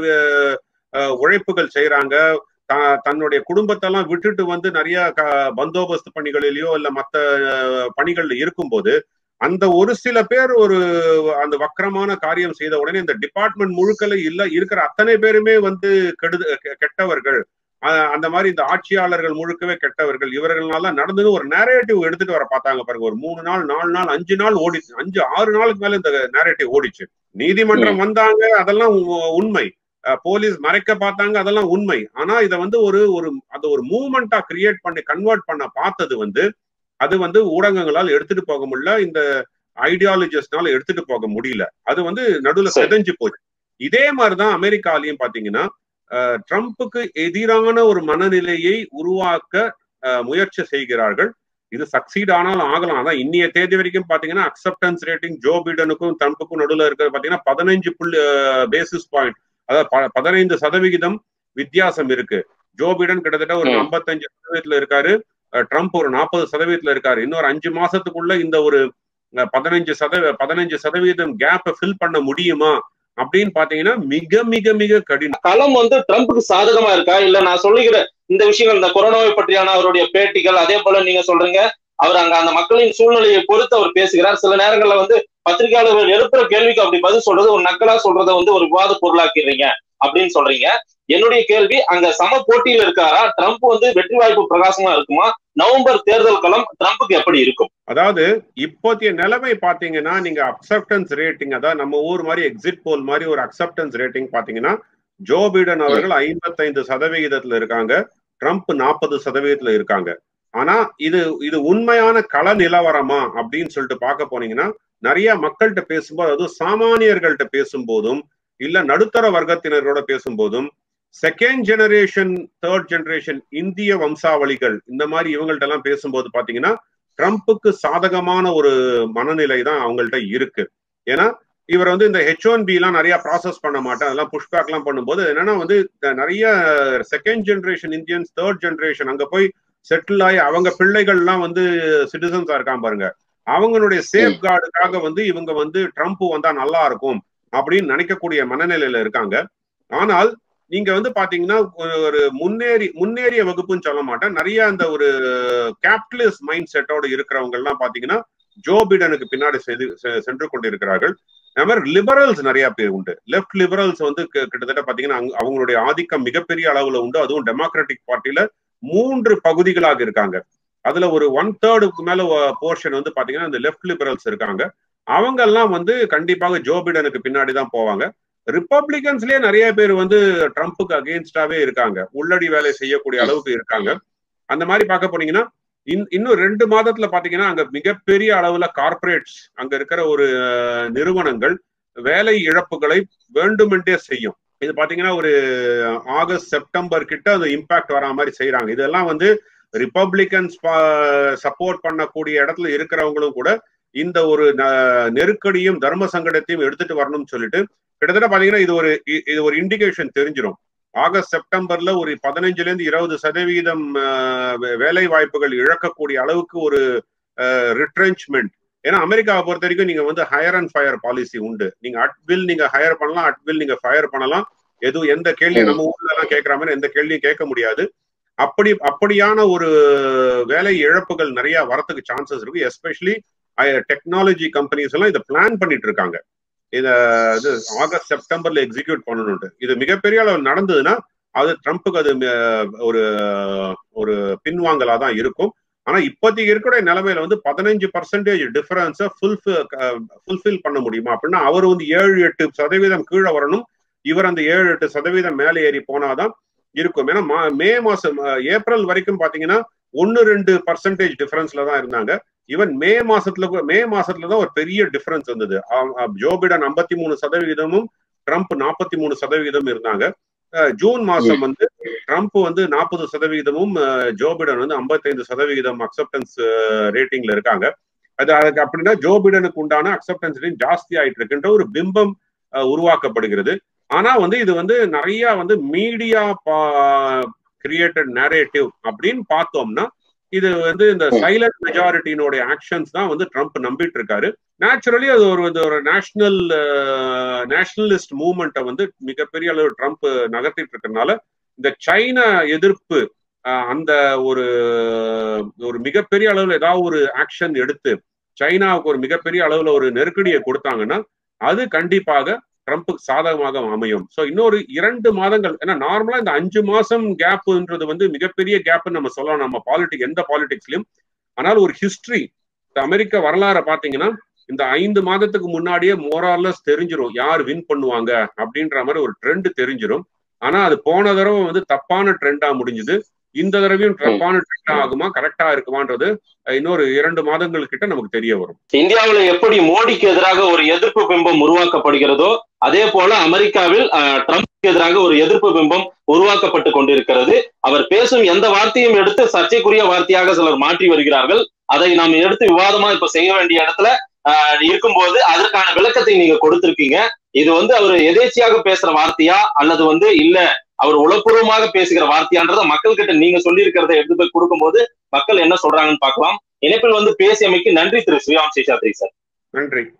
உழைப்புகள் செய்யறாங்க தன்னுடைய குடும்பத்தெல்லாம் விட்டுட்டு வந்து நிறைய பந்தோபஸ்து பணிகளிலேயோ இல்ல மற்ற பணிகள்ல இருக்கும்போது அந்த ஒரு சில பேர் ஒரு அந்த வக்கரமான காரியம் செய்த உடனே இந்த டிபார்ட்மெண்ட் முழுக்கல இல்ல இருக்கிற அத்தனை பேருமே வந்து கெடு கெட்டவர்கள் அந்த மாதிரி இந்த ஆட்சியாளர்கள் முழுக்கவே கெட்டவர்கள் இவர்களால நடந்தது ஒரு நேரேட்டிவ் எடுத்துட்டு வர பார்த்தாங்க பாருங்க ஒரு மூணு நாள் நாலு நாள் அஞ்சு நாள் ஓடிச்சு அஞ்சு ஆறு நாளுக்கு மேல இந்த நேரேட்டிவ் ஓடிச்சு நீதிமன்றம் வந்தாங்க அதெல்லாம் உண்மை போலீஸ் மறைக்க பார்த்தாங்க அதெல்லாம் உண்மை ஆனா இதை வந்து ஒரு ஒரு அது ஒரு மூவ்மெண்டா கிரியேட் பண்ணி கன்வெர்ட் பண்ண பார்த்தது வந்து அது வந்து ஊடகங்களால் எடுத்துட்டு போக முடியல இந்த ஐடியாலஜிஸ்னால எடுத்துட்டு போக முடியல அது வந்து நடுவில் செதஞ்சு போச்சு இதே மாதிரிதான் அமெரிக்காலையும் பாத்தீங்கன்னா ட்ரம்ப்புக்கு எதிரான ஒரு மனநிலையை உருவாக்க முயற்சி செய்கிறார்கள் இது சக்சீட் ஆனாலும் ஆகலாம் அதான் இன்னைய தேதி வரைக்கும் பாத்தீங்கன்னா அக்செப்டன்ஸ் ரேட்டிங் ஜோ பைடனுக்கும் ட்ரம்ப்புக்கும் நடுவில் இருக்கிற பாத்தீங்கன்னா பதினஞ்சு புள்ளி பேசிஸ் பாயிண்ட் அதாவது பதினைந்து சதவிகிதம் வித்தியாசம் இருக்கு ஜோ பைடன் கிட்டத்தட்ட ஒரு ஐம்பத்தஞ்சு சதவீதத்துல இருக்காரு ட்ரம்ப் ஒரு நாற்பது சதவீதத்துல இருக்காரு இன்னொரு அஞ்சு மாசத்துக்குள்ள இந்த ஒரு பதினஞ்சு சதவீத பதினஞ்சு சதவீதம் கேப்பை ஃபில் பண்ண முடியுமா அப்படின்னு பாத்தீங்கன்னா மிக மிக மிக கடினம் களம் வந்து ட்ரம்ப்புக்கு சாதகமா இருக்கா இல்ல நான் சொல்லுகிற இந்த விஷயங்கள் இந்த கொரோனாவை பற்றியான அவருடைய பேட்டிகள் அதே போல நீங்க சொல்றீங்க அவர் அங்க அந்த மக்களின் சூழ்நிலையை பொறுத்து அவர் பேசுகிறார் சில நேரங்கள்ல வந்து பத்திரிகையாளர்கள் எழுப்புற கேள்விக்கு அப்படி பதில் சொல்றது ஒரு நக்கலா சொல்றதை வந்து ஒரு விவாத பொருளாக்கிறீங்க அப்படின்னு சொல்றீங்க என்னுடைய கேள்வி அங்க சம போட்டியில் இருக்காரா ட்ரம்ப் வந்து வெற்றி வாய்ப்பு பிரகாசமா இருக்குமா நவம்பர் தேர்தல் களம் ட்ரம்ப்புக்கு எப்படி இருக்கும் அதாவது இப்போதைய நிலைமை பாத்தீங்கன்னா நீங்க அக்செப்டன்ஸ் ரேட்டிங் அதாவது நம்ம ஊர் மாதிரி எக்ஸிட் போல் மாதிரி ஒரு அக்செப்டன்ஸ் ரேட்டிங் பாத்தீங்கன்னா ஜோ பைடன் அவர்கள் ஐம்பத்தைந்து சதவிகிதத்துல இருக்காங்க ட்ரம்ப் நாற்பது சதவீதத்துல இருக்காங்க ஆனா இது இது உண்மையான கள நிலவரமா அப்படின்னு சொல்லிட்டு பார்க்க போனீங்கன்னா நிறைய மக்கள்கிட்ட பேசும்போது அதுவும் சாமானியர்கள்ட்ட பேசும்போதும் இல்ல நடுத்தர வர்க்கத்தினரோட பேசும்போதும் செகண்ட் ஜெனரேஷன் தேர்ட் ஜெனரேஷன் இந்திய வம்சாவளிகள் இந்த மாதிரி இவங்கள்ட்ட எல்லாம் பேசும்போது பாத்தீங்கன்னா ட்ரம்ப்புக்கு சாதகமான ஒரு மனநிலை தான் அவங்கள்ட்ட இருக்கு ஏன்னா இவர் வந்து இந்த ஹெச் ஒன் பி எல்லாம் நிறைய ப்ராசஸ் பண்ண மாட்டேன் அதெல்லாம் புஷ்பேக் எல்லாம் பண்ணும்போது என்னன்னா வந்து நிறைய second generation Indians third generation அங்க போய் செட்டில் ஆகி அவங்க பிள்ளைகள்லாம் வந்து சிட்டிசன்ஸா இருக்கான் பாருங்க அவங்களுடைய சேஃப் கார்டுக்காக வந்து இவங்க வந்து ட்ரம்ப் வந்தா நல்லா இருக்கும் அப்படின்னு நினைக்கக்கூடிய மனநிலையில இருக்காங்க ஆனால் நீங்க வந்து பாத்தீங்கன்னா ஒரு முன்னேறி முன்னேறிய வகுப்புன்னு சொல்ல மாட்டேன் நிறைய அந்த ஒரு கேபிட்டலிஸ்ட் மைண்ட் செட்டோட இருக்கிறவங்க எல்லாம் பாத்தீங்கன்னா ஜோ பிடனுக்கு பின்னாடி சென்று கொண்டிருக்கிறார்கள் அது மாதிரி லிபரல்ஸ் நிறைய பேர் உண்டு லெப்ட் லிபரல்ஸ் வந்து கிட்டத்தட்ட பாத்தீங்கன்னா அவங்களுடைய ஆதிக்கம் மிகப்பெரிய அளவுல உண்டு அதுவும் டெமோக்ராட்டிக் பார்ட்டியில மூன்று பகுதிகளாக இருக்காங்க அதுல ஒரு ஒன் தேர்டுக்கு மேல போர்ஷன் வந்து பாத்தீங்கன்னா இந்த லெப்ட் லிபரல்ஸ் இருக்காங்க அவங்க எல்லாம் வந்து கண்டிப்பாக ஜோ பிடனுக்கு பின்னாடி தான் போவாங்க ரிப்பப்ளிகன்ஸ்லயே நிறைய பேர் வந்து ட்ரம்ப்புக்கு அகேன்ஸ்டாவே இருக்காங்க உள்ளடி வேலை செய்யக்கூடிய அளவுக்கு இருக்காங்க அந்த மாதிரி பார்க்க போனீங்கன்னா இன்னும் ரெண்டு மாதத்துல பாத்தீங்கன்னா அங்க மிகப்பெரிய அளவுல கார்பரேட்ஸ் அங்க இருக்கிற ஒரு நிறுவனங்கள் வேலை இழப்புகளை வேண்டுமென்றே செய்யும் இது பாத்தீங்கன்னா ஒரு ஆகஸ்ட் செப்டம்பர் கிட்ட அந்த இம்பாக்ட் வரா மாதிரி செய்யறாங்க இதெல்லாம் வந்து ரிப்பப்ளிகன்ஸ் சப்போர்ட் பண்ணக்கூடிய இடத்துல இருக்கிறவங்களும் கூட இந்த ஒரு நெருக்கடியும் தர்ம சங்கடத்தையும் எடுத்துட்டு வரணும்னு சொல்லிட்டு கிட்டத்தட்ட பாத்தீங்கன்னா இது ஒரு இது ஒரு இண்டிகேஷன் தெரிஞ்சிடும் ஆகஸ்ட் செப்டம்பர்ல ஒரு பதினஞ்சுல இருந்து இருபது சதவீதம் வேலை வாய்ப்புகள் இழக்கக்கூடிய அளவுக்கு ஒரு ரிட்ரென்ச்மெண்ட் ஏன்னா அமெரிக்காவை பொறுத்த வரைக்கும் நீங்க வந்து ஹையர் அண்ட் ஃபயர் பாலிசி உண்டு நீங்க அட்வில் நீங்க ஹையர் பண்ணலாம் அட்வில் நீங்க ஃபயர் பண்ணலாம் எதுவும் எந்த கேள்வியும் நம்ம ஊர்ல எல்லாம் கேட்கற மாதிரி எந்த கேள்வியும் கேட்க முடியாது அப்படி அப்படியான ஒரு வேலை இழப்புகள் நிறைய வரத்துக்கு சான்சஸ் இருக்கு எஸ்பெஷலி டெக்னாலஜி கம்பெனிஸ் எல்லாம் இதை பிளான் பண்ணிட்டு இருக்காங்க இத இது ஆகஸ்ட் செப்டம்பர்ல எக்ஸிக்யூட் பண்ணணும்ட்டு இது மிகப்பெரிய அளவு நடந்ததுன்னா அது ட்ரம்ப்புக்கு அது ஒரு ஒரு பின்வாங்கலா தான் இருக்கும் ஆனா இப்போதைக்கு இருக்கிற நிலைமையில வந்து பதினஞ்சு பர்சன்டேஜ் டிஃபரன்ஸை ஃபுல்ஃபில் பண்ண முடியுமா அப்படின்னா அவர் வந்து ஏழு எட்டு சதவீதம் கீழே வரணும் இவர் அந்த ஏழு எட்டு சதவீதம் மேலே ஏறி போனாதான் இருக்கும் ஏன்னா மே மாசம் ஏப்ரல் வரைக்கும் பாத்தீங்கன்னா ஒன்னு ரெண்டு பர்சன்டேஜ் டிஃபரன்ஸ்ல தான் இருந்தாங்க ஈவன் மே மாசத்துல மே மாசத்துல தான் ஒரு பெரிய டிஃபரன்ஸ் வந்தது ஜோ பிடன் ஐம்பத்தி மூணு சதவீதமும் ட்ரம்ப் நாற்பத்தி மூணு சதவீதம் இருந்தாங்க ஜூன் மாசம் வந்து ட்ரம்ப் வந்து நாற்பது சதவீதமும் ஜோ பிடன் வந்து ஐம்பத்தைந்து சதவீதம் அக்செப்டன்ஸ் ரேட்டிங்ல இருக்காங்க அது அதுக்கு அப்படின்னா ஜோ பிடனுக்கு உண்டான அக்செப்டன்ஸ் ரேட் ஜாஸ்தி ஆயிட்டு இருக்குன்ற ஒரு பிம்பம் உருவாக்கப்படுகிறது ஆனா வந்து இது வந்து நிறைய வந்து மீடியா கிரியேட்டட் நேரேட்டிவ் அப்படின்னு பார்த்தோம்னா இது வந்து இந்த சைலண்ட் மெஜாரிட்டியினுடைய ஆக்ஷன்ஸ் தான் வந்து ட்ரம்ப் நம்பிட்டு இருக்காரு நேச்சுரலி அது ஒரு ஒரு நேஷனல் நேஷனலிஸ்ட் மூவ்மெண்ட்டை வந்து மிகப்பெரிய அளவு ட்ரம்ப் நகர்த்திட்டு இருக்கிறதுனால இந்த சைனா எதிர்ப்பு அந்த ஒரு ஒரு மிகப்பெரிய அளவில் ஏதாவது ஒரு ஆக்ஷன் எடுத்து சைனாவுக்கு ஒரு மிகப்பெரிய அளவுல ஒரு நெருக்கடியை கொடுத்தாங்கன்னா அது கண்டிப்பாக ட்ரம்ப்புக்கு சாதகமாக அமையும் ஸோ இன்னொரு இரண்டு மாதங்கள் ஏன்னா நார்மலா இந்த அஞ்சு மாசம் கேப்ன்றது வந்து மிகப்பெரிய கேப்னு நம்ம சொல்லலாம் நம்ம பாலிடிக் எந்த பாலிடிக்ஸ்லயும் ஆனால் ஒரு ஹிஸ்டரி அமெரிக்க வரலாறை பார்த்தீங்கன்னா இந்த ஐந்து மாதத்துக்கு முன்னாடியே மோரார்லஸ் தெரிஞ்சிடும் யார் வின் பண்ணுவாங்க அப்படின்ற மாதிரி ஒரு ட்ரெண்ட் தெரிஞ்சிடும் ஆனா அது போன தடவை வந்து தப்பான ட்ரெண்டா முடிஞ்சுது இந்த தடவையும் தப்பான ட்ரெண்டா ஆகுமா கரெக்டா இருக்குமான்றது இன்னொரு இரண்டு மாதங்கள் கிட்ட நமக்கு தெரிய வரும் இந்தியாவில எப்படி மோடிக்கு எதிராக ஒரு எதிர்ப்பு பிம்பம் உருவாக்கப்படுகிறதோ அதே போல அமெரிக்காவில் ட்ரம்ப்க்கு எதிராக ஒரு எதிர்ப்பு பிம்பம் உருவாக்கப்பட்டு கொண்டிருக்கிறது அவர் பேசும் எந்த வார்த்தையும் எடுத்து சர்ச்சைக்குரிய வார்த்தையாக சிலர் மாற்றி வருகிறார்கள் அதை நாம் எடுத்து விவாதமா இப்ப செய்ய வேண்டிய இடத்துல இருக்கும்போது அதற்கான விளக்கத்தை நீங்க கொடுத்திருக்கீங்க இது வந்து அவர் எதேச்சியாக பேசுற வார்த்தையா அல்லது வந்து இல்ல அவர் உளப்பூர்வமாக பேசுகிற வார்த்தையான்றத மக்கள் கிட்ட நீங்க சொல்லி இருக்கிறத எடுத்து போய் கொடுக்கும்போது மக்கள் என்ன சொல்றாங்கன்னு பார்க்கலாம் இணைப்பில் வந்து பேசியமைக்கு நன்றி திரு ஸ்ரீராம் சேஷாத்ரி சார் நன்றி